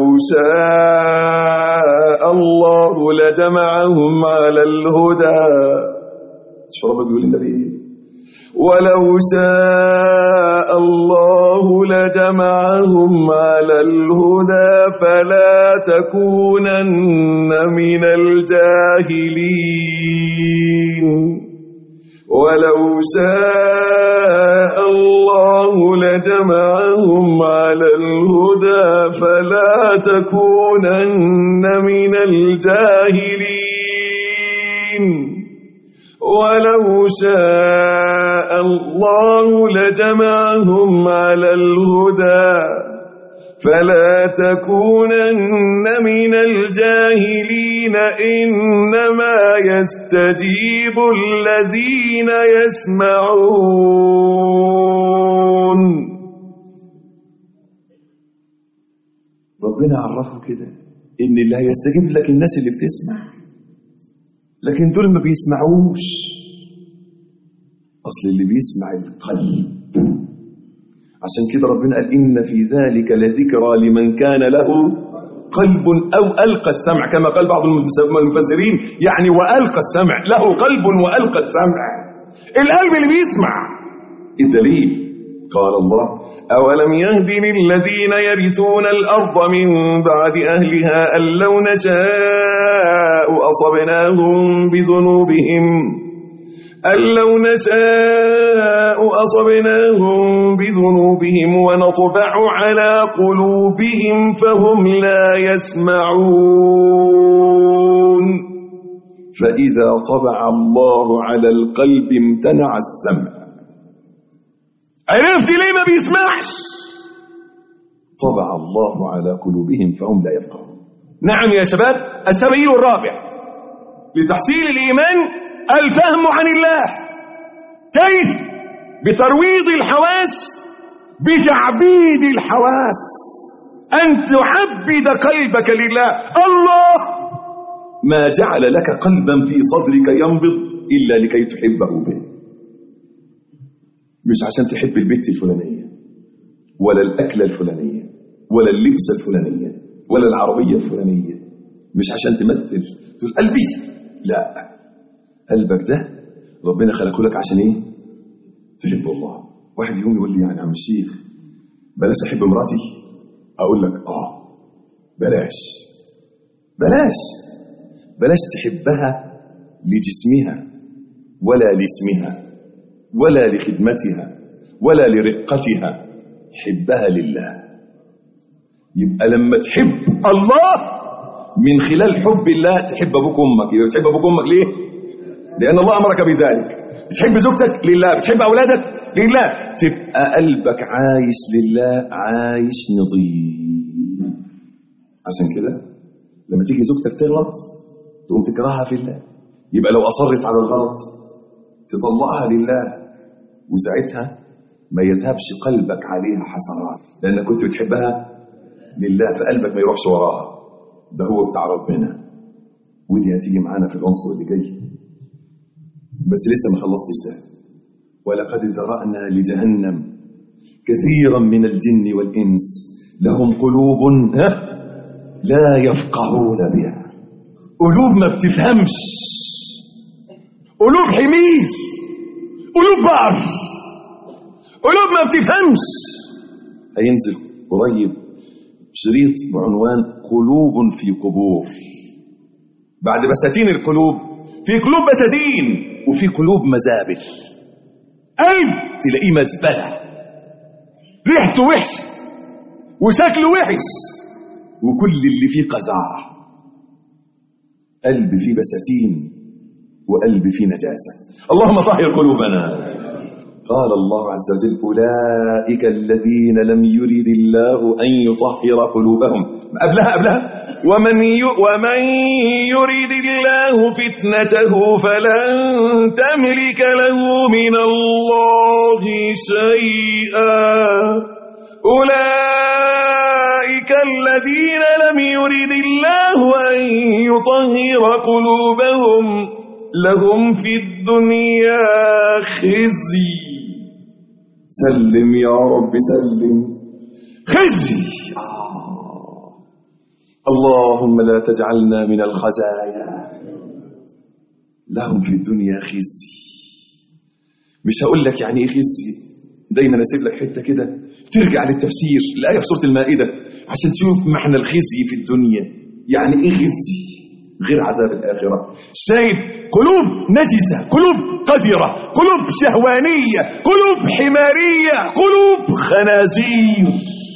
G: شاء الله لجمعهم على الهدى شو ربك بيقول النبي ولو شاء الله لجمعهم على الهدى فلا تكونن من الجاهلين ولو شاء الله لجمعهم على الهدى فلا تكونن من الجاهلين ولو شاء الله لجمعهم على الهدى فلا تكونن من الجاهلين إنما يستجيب الذين يسمعون
C: ربنا عرفه كده ان اللي هيستجيب لك الناس اللي بتسمع لكن دول ما بيسمعوش اصل اللي بيسمع القلب عشان كده ربنا قال ان في ذلك لذكرى لمن كان له قلب او القى السمع كما قال بعض المفسرين يعني والقى السمع له قلب والقى السمع القلب اللي بيسمع الدليل قال الله أولم يهد للذين يرثون الأرض من بعد أهلها أن لو نشاء أصبناهم بذنوبهم أن لو نشاء أصبناهم بذنوبهم ونطبع على قلوبهم فهم لا يسمعون فإذا طبع الله على القلب امتنع السمع عرفت ليه ما بيسمعش طبع الله على قلوبهم فهم لا يفقهون نعم يا شباب السبيل الرابع لتحصيل الإيمان الفهم عن الله كيف بترويض الحواس بتعبيد الحواس أن تعبد قلبك لله الله ما جعل لك قلبا في صدرك ينبض إلا لكي تحبه به مش عشان تحب البيت الفلانية ولا الأكلة الفلانية ولا اللبسة الفلانية ولا العربية الفلانية مش عشان تمثل تقول قلبي لا قلبك ده ربنا خلقه لك عشان ايه تحب الله واحد يوم يقول لي يعني عم الشيخ بلاش احب مراتي اقول لك اه بلاش بلاش بلاش تحبها لجسمها ولا لاسمها ولا لخدمتها ولا لرقتها حبها لله يبقى لما تحب الله من خلال حب الله تحب ابوك وامك يبقى بتحب ابوك وامك ليه لان الله امرك بذلك بتحب زوجتك لله بتحب اولادك لله تبقى قلبك عايش لله عايش نظيف عشان كده لما تيجي زوجتك تغلط تقوم تكرهها في الله يبقى لو اصرت على الغلط تطلقها لله وساعتها ما يذهبش قلبك عليها حسرات لانك كنت بتحبها لله فقلبك ما يروحش وراها ده هو بتاع ربنا ودي هتيجي معانا في العنصر اللي جاي بس لسه ما خلصتش ده ولقد ذرأنا لجهنم كثيرا من الجن والإنس لهم قلوب ها لا يفقهون بها قلوب ما بتفهمش قلوب حمير قلوب بقر قلوب ما بتفهمش هينزل قريب شريط بعنوان قلوب في قبور بعد بساتين القلوب في قلوب بساتين وفي قلوب مزابل قلب تلاقيه مزبلة ريحته وحشة وشكله وحش وكل اللي فيه قذارة قلب فيه بساتين وقلب فيه نجاسة اللهم طهر قلوبنا قال الله عز وجل أولئك الذين لم يرد الله أن يطهر قلوبهم قبلها قبلها ومن ي... ومن يرد الله فتنته فلن تملك له من الله شيئا أولئك الذين لم يرد الله أن يطهر قلوبهم لهم في الدنيا خزي سلم يا رب سلم خزي آه. اللهم لا تجعلنا من الخزايا لهم في الدنيا خزي مش هقول لك يعني ايه خزي دايما اسيب لك حته كده ترجع للتفسير الايه في سوره المائده عشان تشوف معنى الخزي في الدنيا يعني ايه خزي غير عذاب الاخره شايف قلوب نجسه قلوب قذره قلوب شهوانيه قلوب حماريه قلوب خنازير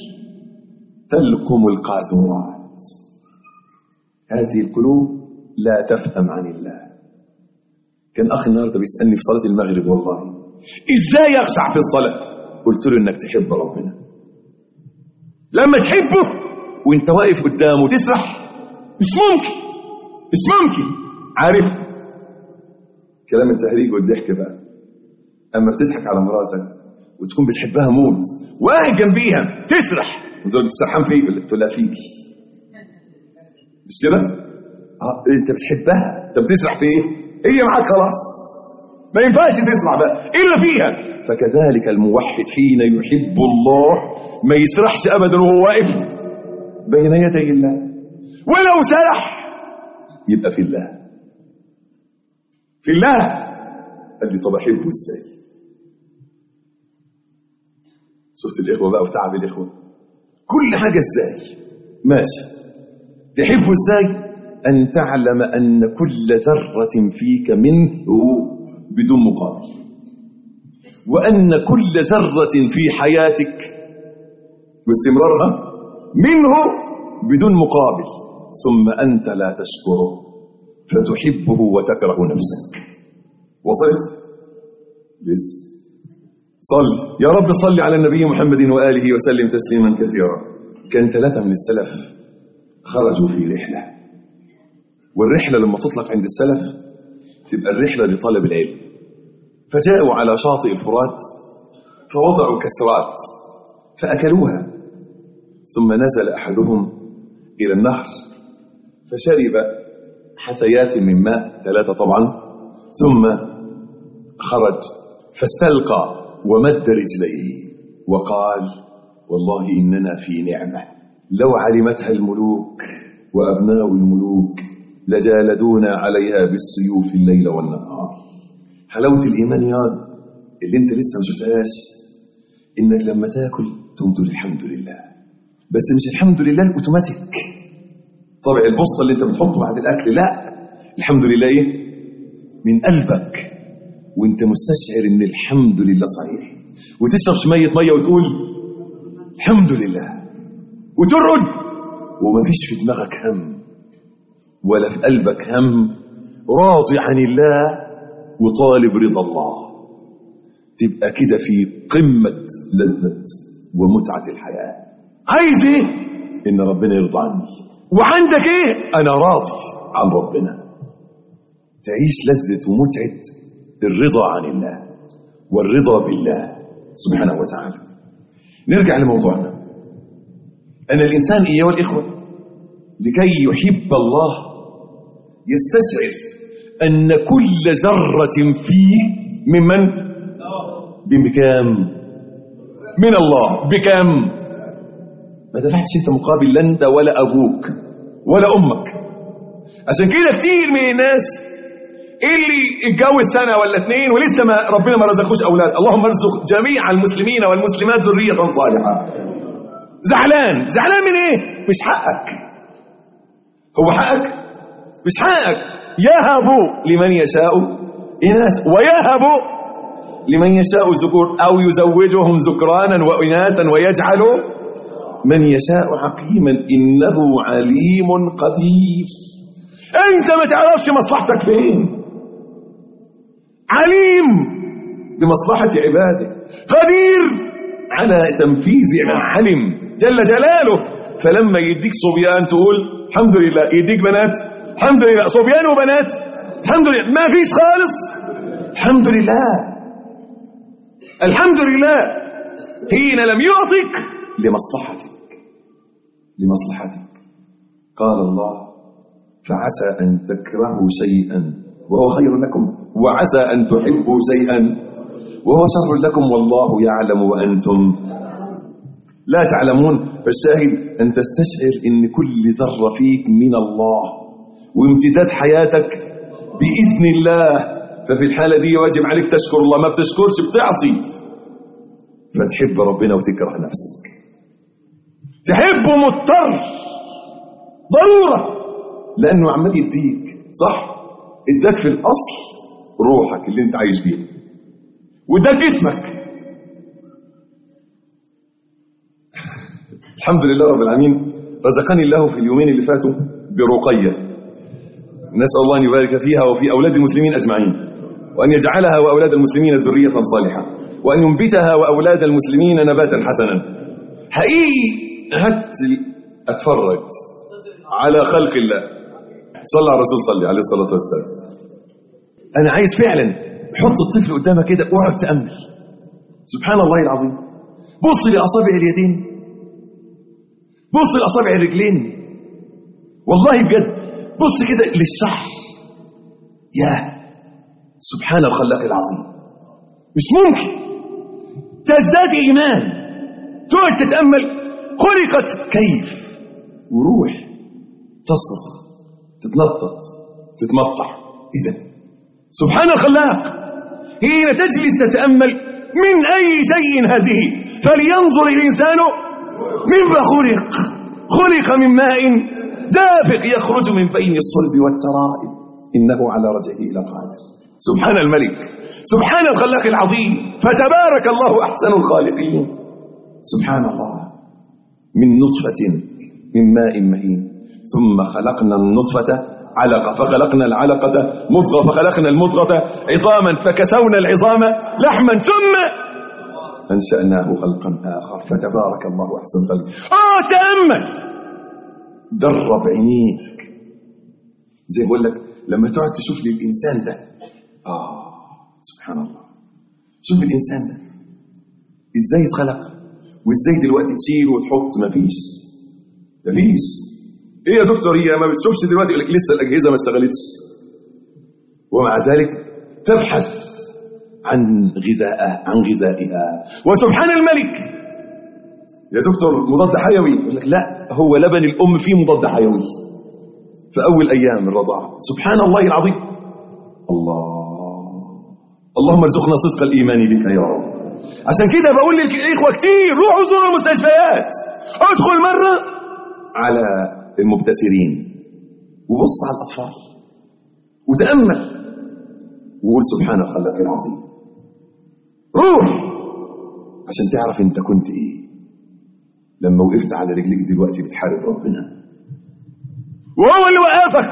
C: تلقم القاذورات هذه القلوب لا تفهم عن الله كان اخ النهارده بيسالني في صلاه المغرب والله ازاي اخشع في الصلاه قلت له انك تحب ربنا لما تحبه وانت واقف قدامه تسرح مش ممكن مش ممكن عارف كلام التهريج والضحك بقى اما بتضحك على مراتك وتكون بتحبها موت وقاعد جنبيها تسرح وتقول تسرحان في ايه تقول لها فيكي مش كده اه انت بتحبها انت بتسرح في ايه هي معاك خلاص ما ينفعش تسرح بقى الا فيها فكذلك الموحد حين يحب الله ما يسرحش ابدا وهو واقف بين يدي الله ولو سرح يبقى في الله في الله قال لي طب احبه ازاي شفت الاخوه بقى وتعب الاخوه كل حاجه ازاي ماشي تحبه ازاي ان تعلم ان كل ذره فيك منه بدون مقابل وان كل ذره في حياتك واستمرارها منه بدون مقابل ثم انت لا تشكره فتحبه وتكره نفسك وصلت لسه صل يا رب صل على النبي محمد وآله وسلم تسليما كثيرا كان ثلاثة من السلف خرجوا في رحلة والرحلة لما تطلق عند السلف تبقى الرحلة لطلب العلم فجاءوا على شاطئ الفرات فوضعوا كسرات فأكلوها ثم نزل أحدهم إلى النهر فشرب حثيات من ماء ثلاثة طبعا ثم خرج فاستلقى ومد رجليه وقال والله إننا في نعمة لو علمتها الملوك وأبناء الملوك لجالدونا عليها بالسيوف الليل والنهار حلاوة الإيمان يا اللي انت لسه ما شفتهاش انك لما تاكل تقوم تقول الحمد لله بس مش الحمد لله الاوتوماتيك طبع البسطه اللي انت بتحطه بعد الاكل لا الحمد لله ايه من قلبك وانت مستشعر ان الحمد لله صحيح وتشرب شويه ميه وتقول الحمد لله وترقد ومفيش في دماغك هم ولا في قلبك هم راضي عن الله وطالب رضا الله تبقى كده في قمة لذة ومتعة الحياة عايز ايه ان ربنا يرضى عني وعندك ايه انا راضي عن ربنا تعيش لذة ومتعة الرضا عن الله والرضا بالله سبحانه وتعالى نرجع لموضوعنا أن الإنسان إياه الإخوة لكي يحب الله يستشعر أن كل ذرة فيه ممن بكام من الله بكام ما دفعتش انت مقابل لا انت ولا ابوك ولا امك عشان كده كتير من الناس اللي اتجوز سنه ولا اتنين ولسه ما ربنا ما رزقوش اولاد اللهم ارزق جميع المسلمين والمسلمات ذريه صالحه زعلان زعلان من ايه مش حقك هو حقك مش حقك يهب لمن يشاء اناث ويهب لمن يشاء الذكور او يزوجهم ذكرانا واناثا ويجعل من يشاء حكيما انه عليم قدير انت ما تعرفش مصلحتك فين عليم بمصلحة عباده قدير على تنفيذ ما علم جل جلاله فلما يديك صبيان تقول الحمد لله يديك بنات الحمد لله صبيان وبنات الحمد لله ما فيش خالص الحمد لله الحمد لله حين لم يعطك لمصلحتك لمصلحتك قال الله فعسى أن تكرهوا شيئا وهو خير لكم وعسى أن تحبوا شيئا وهو شر لكم والله يعلم وأنتم لا تعلمون فالشاهد أن تستشعر أن كل ذرة فيك من الله وامتداد حياتك بإذن الله ففي الحالة دي واجب عليك تشكر الله ما بتشكرش بتعصي فتحب ربنا وتكره نفسك تحبه مضطر ضرورة لأنه عمال يديك صح اداك في الأصل روحك اللي انت عايش بيها واداك جسمك الحمد لله رب العالمين رزقني الله في اليومين اللي فاتوا برقية نسأل الله أن يبارك فيها وفي أولاد المسلمين أجمعين وأن يجعلها وأولاد المسلمين ذرية صالحة وأن ينبتها وأولاد المسلمين نباتا حسنا حقيقي هات أتفرج على خلق الله صلى على الرسول صلى عليه الصلاة والسلام أنا عايز فعلا حط الطفل قدامك كده واقعد تأمل سبحان الله العظيم بص لأصابع اليدين بص لأصابع الرجلين والله بجد بص كده للشعر يا سبحان الخلاق العظيم مش ممكن تزداد إيمان تقعد تتأمل خلقت كيف وروح تصرخ تتنطط تتمطع ايه ده سبحان الخلاق حين تجلس تتأمل من أي شيء هذه فلينظر الإنسان مما خلق خلق من ماء دافق يخرج من بين الصلب والترائب إنه على رجعه لقادر سبحان الملك سبحان الخلاق العظيم فتبارك الله أحسن الخالقين سبحان الله من نطفة من ماء مهين ثم خلقنا النطفة علقة فخلقنا العلقة مضغة فخلقنا المضغة عظاما فكسونا العظام لحما ثم أنشأناه خلقا آخر فتبارك الله أحسن خلق آه تأمل درب عينيك زي بقول لك لما تقعد تشوف لي الإنسان ده آه سبحان الله شوف الإنسان ده إزاي اتخلق وإزاي دلوقتي تشيل وتحط مفيش مفيش ايه يا دكتور هي ما بتشوفش دلوقتي يقول لك لسه الاجهزه ما اشتغلتش ومع ذلك تبحث عن غذائها عن غذائها وسبحان الملك يا دكتور مضاد حيوي يقول لك لا هو لبن الام فيه مضاد حيوي في اول ايام الرضاعه سبحان الله العظيم الله اللهم ارزقنا صدق الايمان بك يا رب عشان كده بقول للاخوه كتير روحوا زوروا المستشفيات ادخل مره على المبتسرين وبص على الأطفال وتأمل وقول سبحان الخلاق العظيم روح عشان تعرف انت كنت ايه لما وقفت على رجليك دلوقتي بتحارب ربنا وهو اللي وقفك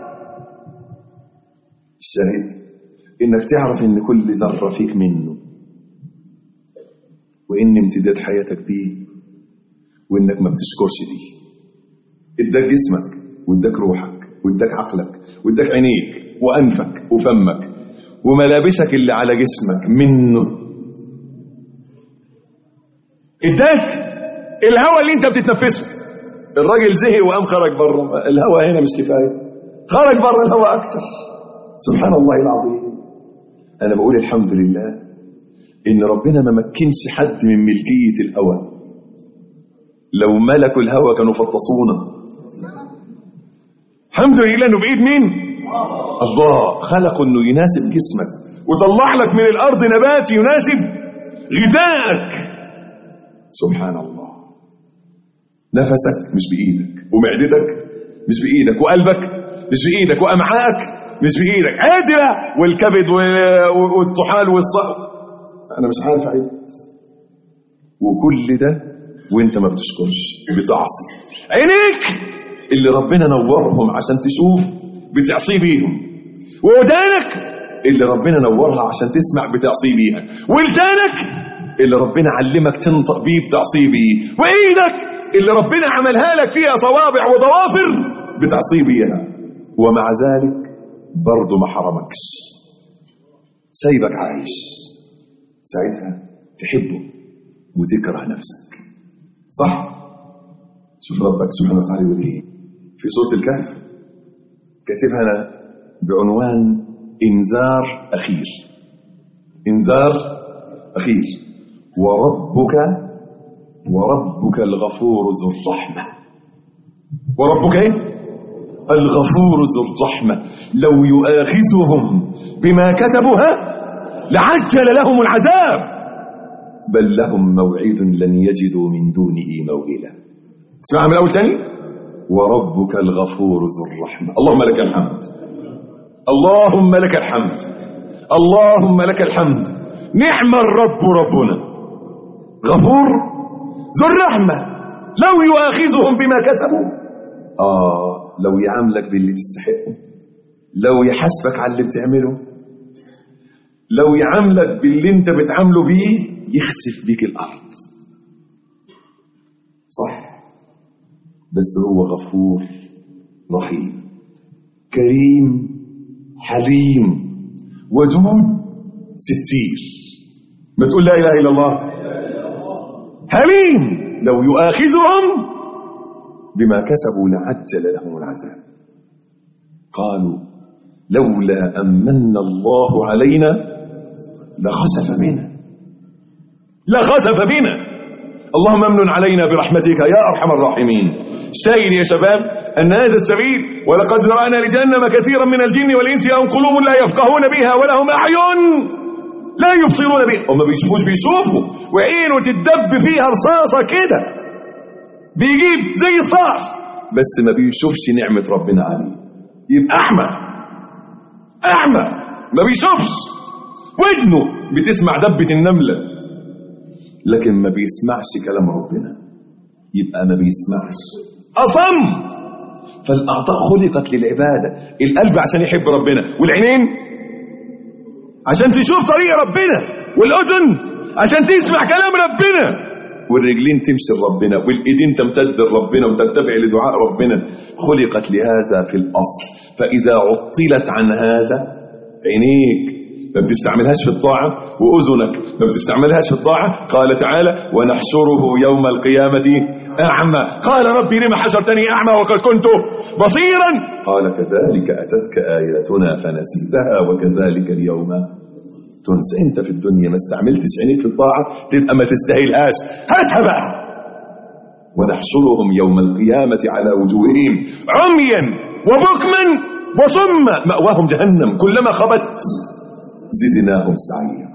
C: الشاهد انك تعرف ان كل ذرة فيك منه وان امتداد حياتك بيه وانك ما بتشكرش دي اداك جسمك واداك روحك واداك عقلك واداك عينيك وانفك وفمك وملابسك اللي على جسمك منه اداك الهواء اللي انت بتتنفسه الراجل زهق وقام خرج بره الهواء هنا مش كفايه خرج بره الهواء اكتر سبحان الله العظيم انا بقول الحمد لله ان ربنا ما مكنش حد من ملكيه الهواء لو ملكوا الهوى كانوا فطسونا الحمد لله انه بايد مين الله خلقه انه يناسب جسمك وطلع لك من الارض نبات يناسب غذائك سبحان الله نفسك مش بايدك ومعدتك مش بايدك وقلبك مش بايدك وامعائك مش بايدك عادي بقى والكبد والطحال والصقر انا مش عارف اعيد وكل ده وانت ما بتشكرش بتعصي عينيك اللي ربنا نورهم عشان تشوف بتعصيه بيهم وودانك اللي ربنا نورها عشان تسمع بتعصيه بيها ولسانك اللي ربنا علمك تنطق بيه بتعصيه بيه وايدك اللي ربنا عملها لك فيها صوابع وضوافر بتعصيه بيها ومع ذلك برضه ما حرمكش سايبك عايش ساعتها تحبه وتكره نفسك صح شوف ربك سبحانه وتعالى يقول ايه في سوره الكهف كاتبها بعنوان انذار اخير انذار اخير وربك وربك الغفور ذو الرحمه وربك ايه الغفور ذو الرحمه لو يؤاخذهم بما كسبوا ها لعجل لهم العذاب بل لهم موعد لن يجدوا من دونه موئلا اسمعها من الاول تاني وربك الغفور ذو الرحمه اللهم لك الحمد اللهم لك الحمد اللهم لك الحمد نعم الرب ربنا غفور ذو الرحمه لو يؤاخذهم بما كسبوا اه لو يعاملك باللي تستحقه لو يحاسبك على اللي بتعمله لو يعاملك باللي انت بتعامله بيه يخسف بيك الارض صح بس هو غفور رحيم كريم حليم ودود ستير ما تقول لا اله الا الله حليم لو يؤاخذهم بما كسبوا لعجل لهم العذاب قالوا لولا أمن الله علينا لخسف بنا لخسف بنا اللهم امن علينا برحمتك يا أرحم الراحمين الشاهد يا شباب أن هذا السبيل ولقد رأنا لجهنم كثيرا من الجن والإنس لهم قلوب لا يفقهون بها ولهم أعين لا يبصرون بها وما بيشوفوش بيشوفوا وعينه تدب فيها رصاصة كده بيجيب زي الصار بس ما بيشوفش نعمة ربنا عليه يبقى أعمى أعمى ما بيشوفش ودنه بتسمع دبة النملة لكن ما بيسمعش كلام ربنا يبقى ما بيسمعش أصم فالأعضاء خلقت للعبادة القلب عشان يحب ربنا والعينين عشان تشوف طريق ربنا والأذن عشان تسمع كلام ربنا والرجلين تمشي لربنا والايدين تمتد لربنا وتتبع لدعاء ربنا خلقت لهذا في الاصل فاذا عطلت عن هذا عينيك ما بتستعملهاش في الطاعه واذنك ما بتستعملهاش في الطاعه قال تعالى ونحشره يوم القيامه اعمى قال ربي لما حشرتني اعمى وقد كنت بصيرا قال كذلك اتتك اياتنا فنسيتها وكذلك اليوم تنسى انت في الدنيا ما استعملتش عينيك في الطاعه تبقى ما تستاهلهاش هاتها بقى ونحشرهم يوم القيامه على وجوههم عميا وبكما وصما ماواهم جهنم كلما خبت زدناهم سعيرا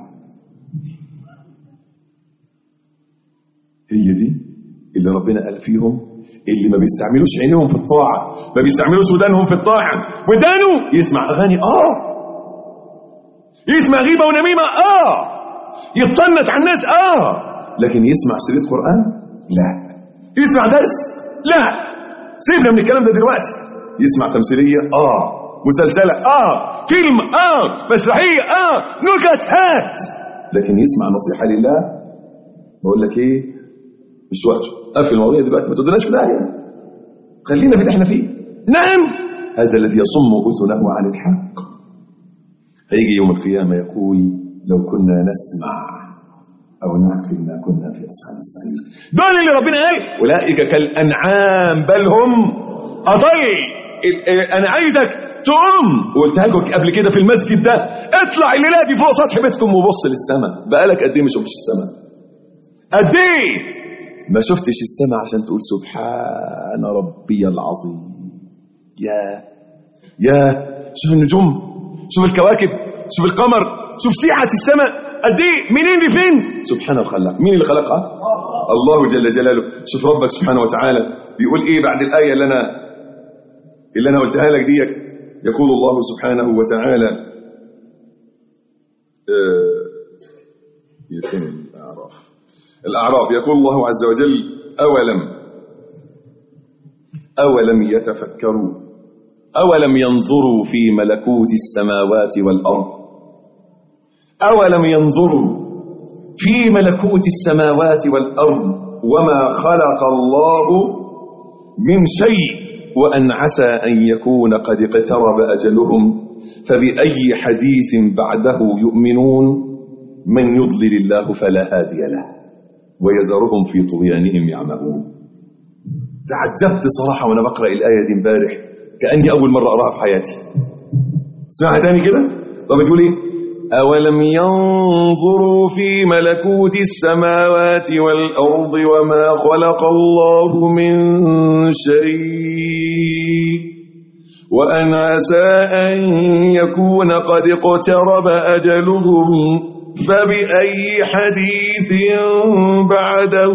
C: هي دي اللي ربنا قال فيهم اللي ما بيستعملوش عينيهم في الطاعه ما بيستعملوش ودانهم في الطاعه ودانه يسمع اغاني اه يسمع غيبة ونميمة آه يتصنت على الناس آه لكن يسمع شريط قرآن لا يسمع درس لا سيبنا من الكلام ده دلوقتي يسمع تمثيلية آه مسلسلة آه كلمة آه مسرحية آه نكت هات لكن يسمع نصيحة لله بقول لك ايه مش وقته قفل المواضيع دلوقتي ما تودناش في داهية خلينا في اللي احنا فيه نعم هذا الذي يصم اذنه عن الحق هيجي يوم القيامة يقول لو كنا نسمع أو نعقل ما كنا في أصحاب السعير دول اللي ربنا قال أولئك كالأنعام بل هم أضل أنا عايزك تقوم وقلتها لكم قبل كده في المسجد ده اطلع الليلة دي فوق سطح بيتكم وبص للسماء بقالك قد ايه ما شفتش السماء قد ايه ما شفتش السماء عشان تقول سبحان ربي العظيم يا يا شوف النجوم شوف الكواكب شوف القمر شوف سعة السماء قد ايه منين لفين سبحانه الخلاق مين اللي خلقها الله جل جلاله شوف ربك سبحانه وتعالى بيقول ايه بعد الآية اللي انا اللي انا قلتها لك ديك يقول الله سبحانه وتعالى آه الأعراف الأعراف يقول الله عز وجل أولم أولم يتفكروا أولم ينظروا في ملكوت السماوات والأرض أولم ينظروا في ملكوت السماوات والأرض وما خلق الله من شيء وأن عسى أن يكون قد اقترب أجلهم فبأي حديث بعده يؤمنون من يضلل الله فلا هادي له ويذرهم في طغيانهم يعمهون تعجبت صراحة وأنا بقرأ الآية دي امبارح كأني أول مرة أراها في حياتي اسمعها تاني كده طب بتقول إيه أولم ينظروا في ملكوت السماوات والأرض وما خلق الله من شيء وأن عسى أن يكون قد اقترب أجلهم فبأي حديث بعده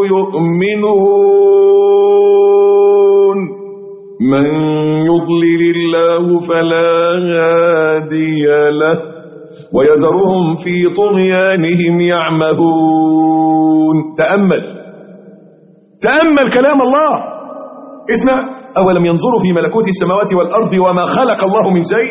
C: يؤمنون من يضلل الله فلا هادي له ويذرهم في طغيانهم يعمهون تأمل تأمل كلام الله اسمع أولم ينظروا في ملكوت السماوات والأرض وما خلق الله من شيء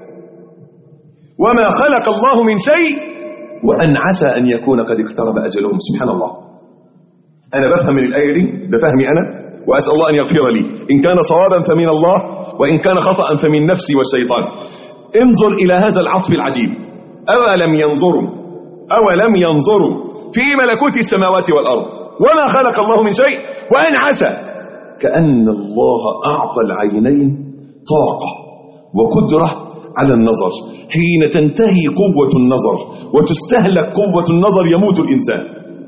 C: وما خلق الله من شيء وأن عسى أن يكون قد اقترب أجلهم سبحان الله أنا بفهم من الآية دي ده فهمي أنا وأسأل الله أن يغفر لي إن كان صوابا فمن الله وإن كان خطأ فمن نفسي والشيطان انظر إلى هذا العطف العجيب أولم ينظروا أولم ينظروا في ملكوت السماوات والأرض وما خلق الله من شيء وأن عسى كأن الله أعطى العينين طاقة وقدرة على النظر حين تنتهي قوة النظر وتستهلك قوة النظر يموت الإنسان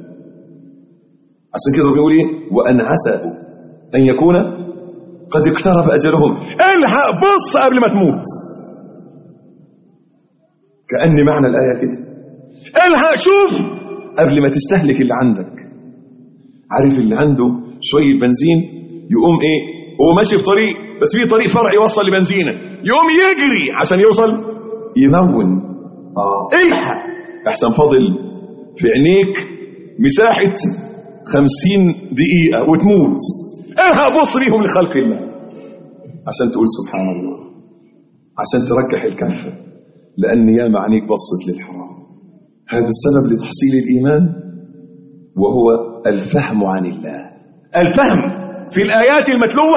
C: عشان كده بيقول ايه وأن عساه أن يكون قد اقترب أجلهم الحق بص قبل ما تموت كأن معنى الآية كده الحق شوف قبل ما تستهلك اللي عندك عارف اللي عنده شوية بنزين يقوم ايه هو ماشي في طريق بس في طريق فرعي يوصل لبنزينة يقوم يجري عشان يوصل يمون اه الحق احسن فاضل في عينيك مساحة خمسين دقيقة وتموت الحق بص بيهم لخلق الله عشان تقول سبحان الله عشان ترجح الكفة لأن ياما عينيك بصت للحرام هذا السبب لتحصيل الإيمان وهو الفهم عن الله الفهم في الآيات المتلوة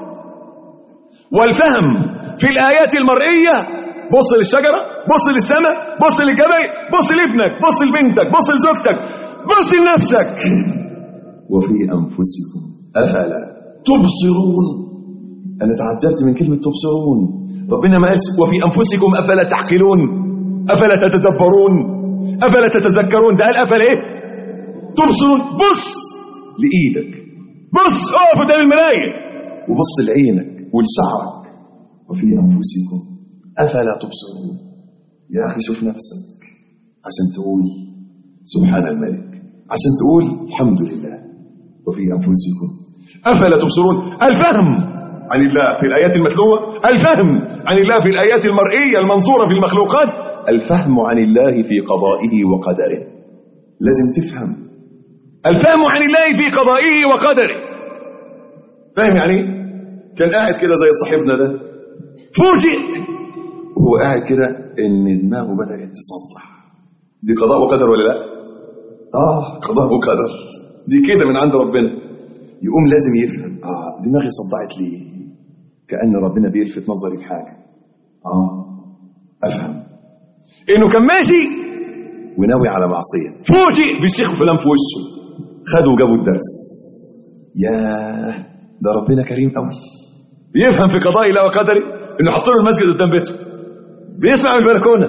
C: والفهم في الآيات المرئية بص للشجرة بص للسماء بص للجبل بص لابنك بص لبنتك بص لزوجتك بص لنفسك وفي أنفسكم أفلا تبصرون أنا تعجبت من كلمة تبصرون ربنا ما قالش وفي أنفسكم أفلا تعقلون أفلا تتدبرون أفلا تتذكرون ده قال أفلا إيه تبصرون بص لإيدك بص اقف قدام المراية وبص لعينك ولشعرك وفي أنفسكم أفلا تبصرون يا أخي شوف نفسك عشان تقول سبحان الملك عشان تقول الحمد لله وفي أنفسكم أفلا تبصرون الفهم عن الله في الآيات المتلوة الفهم عن الله في الآيات المرئية المنصورة في المخلوقات الفهم عن الله في قضائه وقدره لازم تفهم الفهم عن الله في قضائه وقدره فاهم يعني كان قاعد كده زي صاحبنا ده فوجئ وهو قاعد كده ان دماغه بدأت تصدع دي قضاء وقدر ولا لا اه قضاء وقدر دي كده من عند ربنا يقوم لازم يفهم اه دماغي صدعت ليه كأن ربنا بيلفت نظري لحاجة اه افهم انه كان ماشي وناوي على معصية فوجئ بالشيخ فلان في وشه خدوا وجابوا الدرس ياه ده ربنا كريم قوي بيفهم في قضاء الله وقدره انه حط له المسجد قدام بيته بيسمع من البلكونه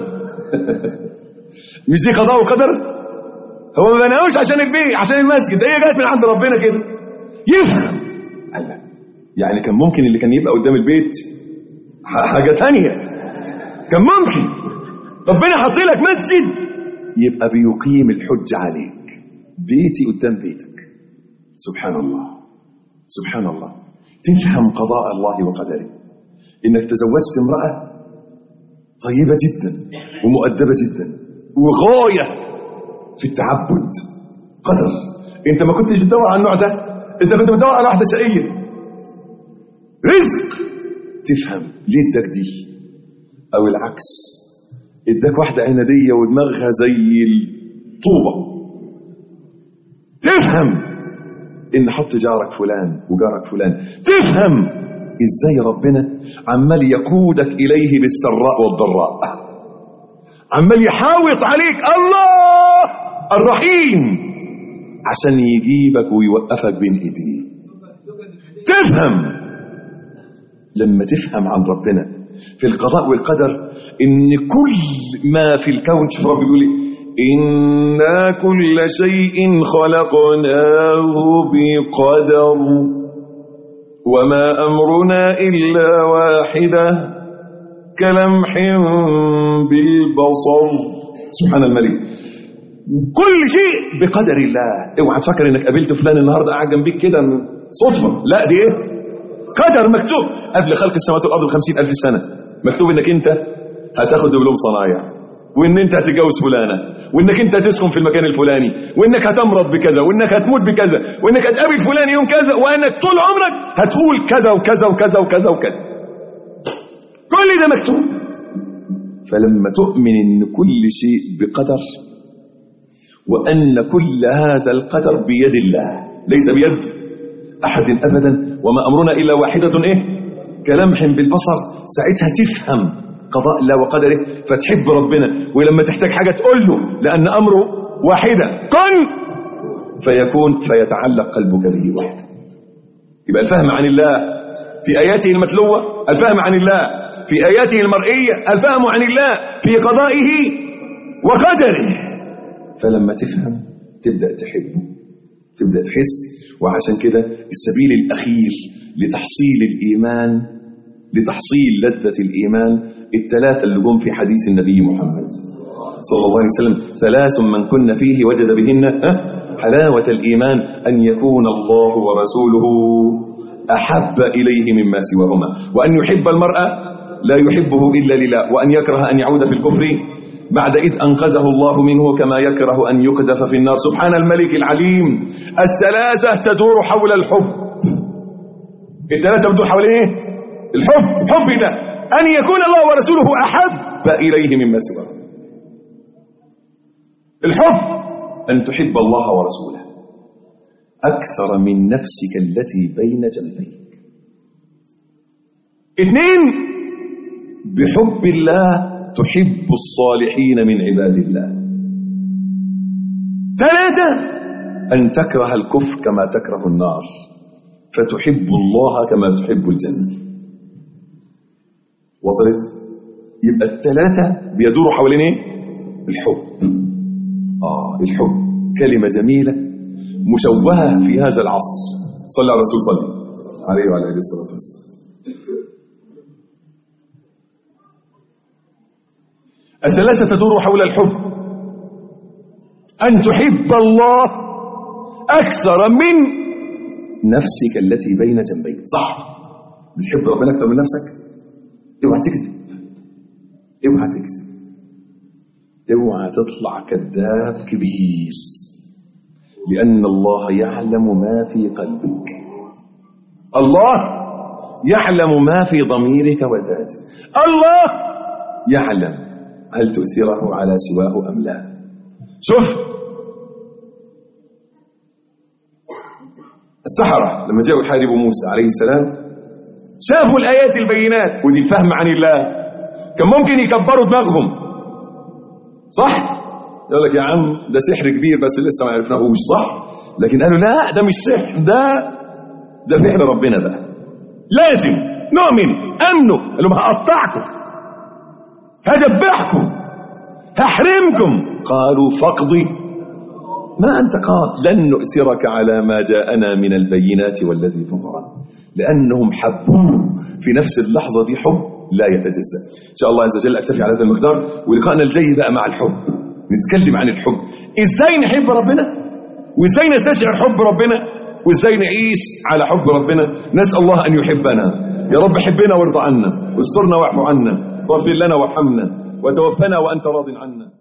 C: مش دي قضاء وقدر هو ما بناوش عشان البيت عشان المسجد هي جت من عند ربنا كده يفهم قال لا يعني كان ممكن اللي كان يبقى قدام البيت حاجه ثانيه كان ممكن ربنا حط لك مسجد يبقى بيقيم الحج عليك بيتي قدام بيتك سبحان الله سبحان الله تفهم قضاء الله وقدره انك تزوجت امرأة طيبة جدا ومؤدبة جدا وغاية في التعبد قدر انت ما كنتش بتدور على النوع ده انت كنت بتدور على واحدة شقية رزق
G: تفهم ليه اداك دي او العكس اداك واحده عناديه ودماغها زي الطوبه تفهم ان حط جارك فلان وجارك فلان تفهم ازاي ربنا عمال يقودك اليه بالسراء والضراء عمال يحاوط عليك الله الرحيم عشان يجيبك ويوقفك بين ايديه تفهم لما تفهم عن ربنا في القضاء والقدر ان كل ما في الكون شوف ربي بيقول إيه؟ إنا كل شيء خلقناه بقدر وما أمرنا إلا واحدة كلمح بالبصر سبحان الملك كل شيء بقدر الله اوعى تفكر انك قابلت فلان النهارده قاعد جنبيك كده صدفه لا دي ايه قدر مكتوب قبل خلق السماوات والارض بخمسين الف سنه مكتوب انك انت هتاخد دبلوم صنايع وان انت هتتجوز فلانه وانك انت هتسكن في المكان الفلاني وانك هتمرض بكذا وانك هتموت بكذا وانك هتقابل فلان يوم كذا وانك طول عمرك هتقول كذا وكذا وكذا وكذا وكذا كل ده مكتوب فلما تؤمن ان كل شيء بقدر وان كل هذا القدر بيد الله ليس بيد احد ابدا وما امرنا الا واحده ايه كلمح بالبصر ساعتها تفهم قضاء الله وقدره فتحب ربنا ولما تحتاج حاجة تقول له لأن أمره واحدة كن فيكون فيتعلق قلبك به وحده يبقى الفهم عن الله في آياته المتلوة الفهم عن الله في آياته المرئية الفهم عن الله في قضائه وقدره فلما تفهم تبدأ تحبه تبدأ تحس وعشان كده السبيل الأخير لتحصيل الإيمان لتحصيل لذة الإيمان الثلاثة اللي جم في حديث النبي محمد صلى الله عليه وسلم ثلاث من كن فيه وجد بهن حلاوة الإيمان أن يكون الله ورسوله أحب إليه مما سواهما وأن يحب المرء لا يحبه إلا لله وأن يكره أن يعود في الكفر بعد إذ أنقذه الله منه كما يكره أن يقذف في النار سبحان الملك العليم الثلاثة تدور حول الحب الثلاثة بتدور حول إيه؟ الحب حب الله أن يكون الله ورسوله أحب إليه مما سواه الحب أن تحب الله ورسوله أكثر من نفسك التي بين جنبيك اثنين بحب الله تحب الصالحين من عباد الله ثلاثة أن تكره الكفر كما تكره النار فتحب الله كما تحب الجنة وصلت يبقى الثلاثة بيدوروا حوالين ايه الحب آه الحب كلمة جميلة مشوهة في هذا العصر صلى على الرسول صلى عليه وعلى آله الصلاة والسلام الثلاثة تدور حول الحب أن تحب الله أكثر من نفسك التي بين جنبيك صح بتحب ربنا أكثر من نفسك اوعى تكذب اوعى تكذب اوعى تطلع كذاب كبير لأن الله يعلم ما في قلبك الله يعلم ما في ضميرك وذاتك الله يعلم هل تؤثره على سواه أم لا شوف السحرة لما جاءوا يحاربوا موسى عليه السلام شافوا الآيات البينات ودي الفهم عن الله كان ممكن يكبروا دماغهم صح يقول لك يا عم ده سحر كبير بس لسه ما عرفناهوش صح لكن قالوا لا ده مش سحر ده ده فعل ربنا بقى لازم نؤمن امنوا قال لهم هقطعكم هذبحكم هحرمكم قالوا فاقضي ما أنت قال لن نؤثرك على ما جاءنا من البينات والذي فطرنا لأنهم حبوه في نفس اللحظة دي حب لا يتجزأ إن شاء الله عز وجل أكتفي على هذا المقدار ولقائنا الجاي بقى مع الحب نتكلم عن الحب إزاي نحب ربنا وإزاي نستشعر حب ربنا وإزاي نعيش على حب ربنا نسأل الله أن يحبنا يا رب حبنا وارضى عنا واسترنا واعف عنا واغفر لنا وارحمنا وتوفنا وأنت راض عنا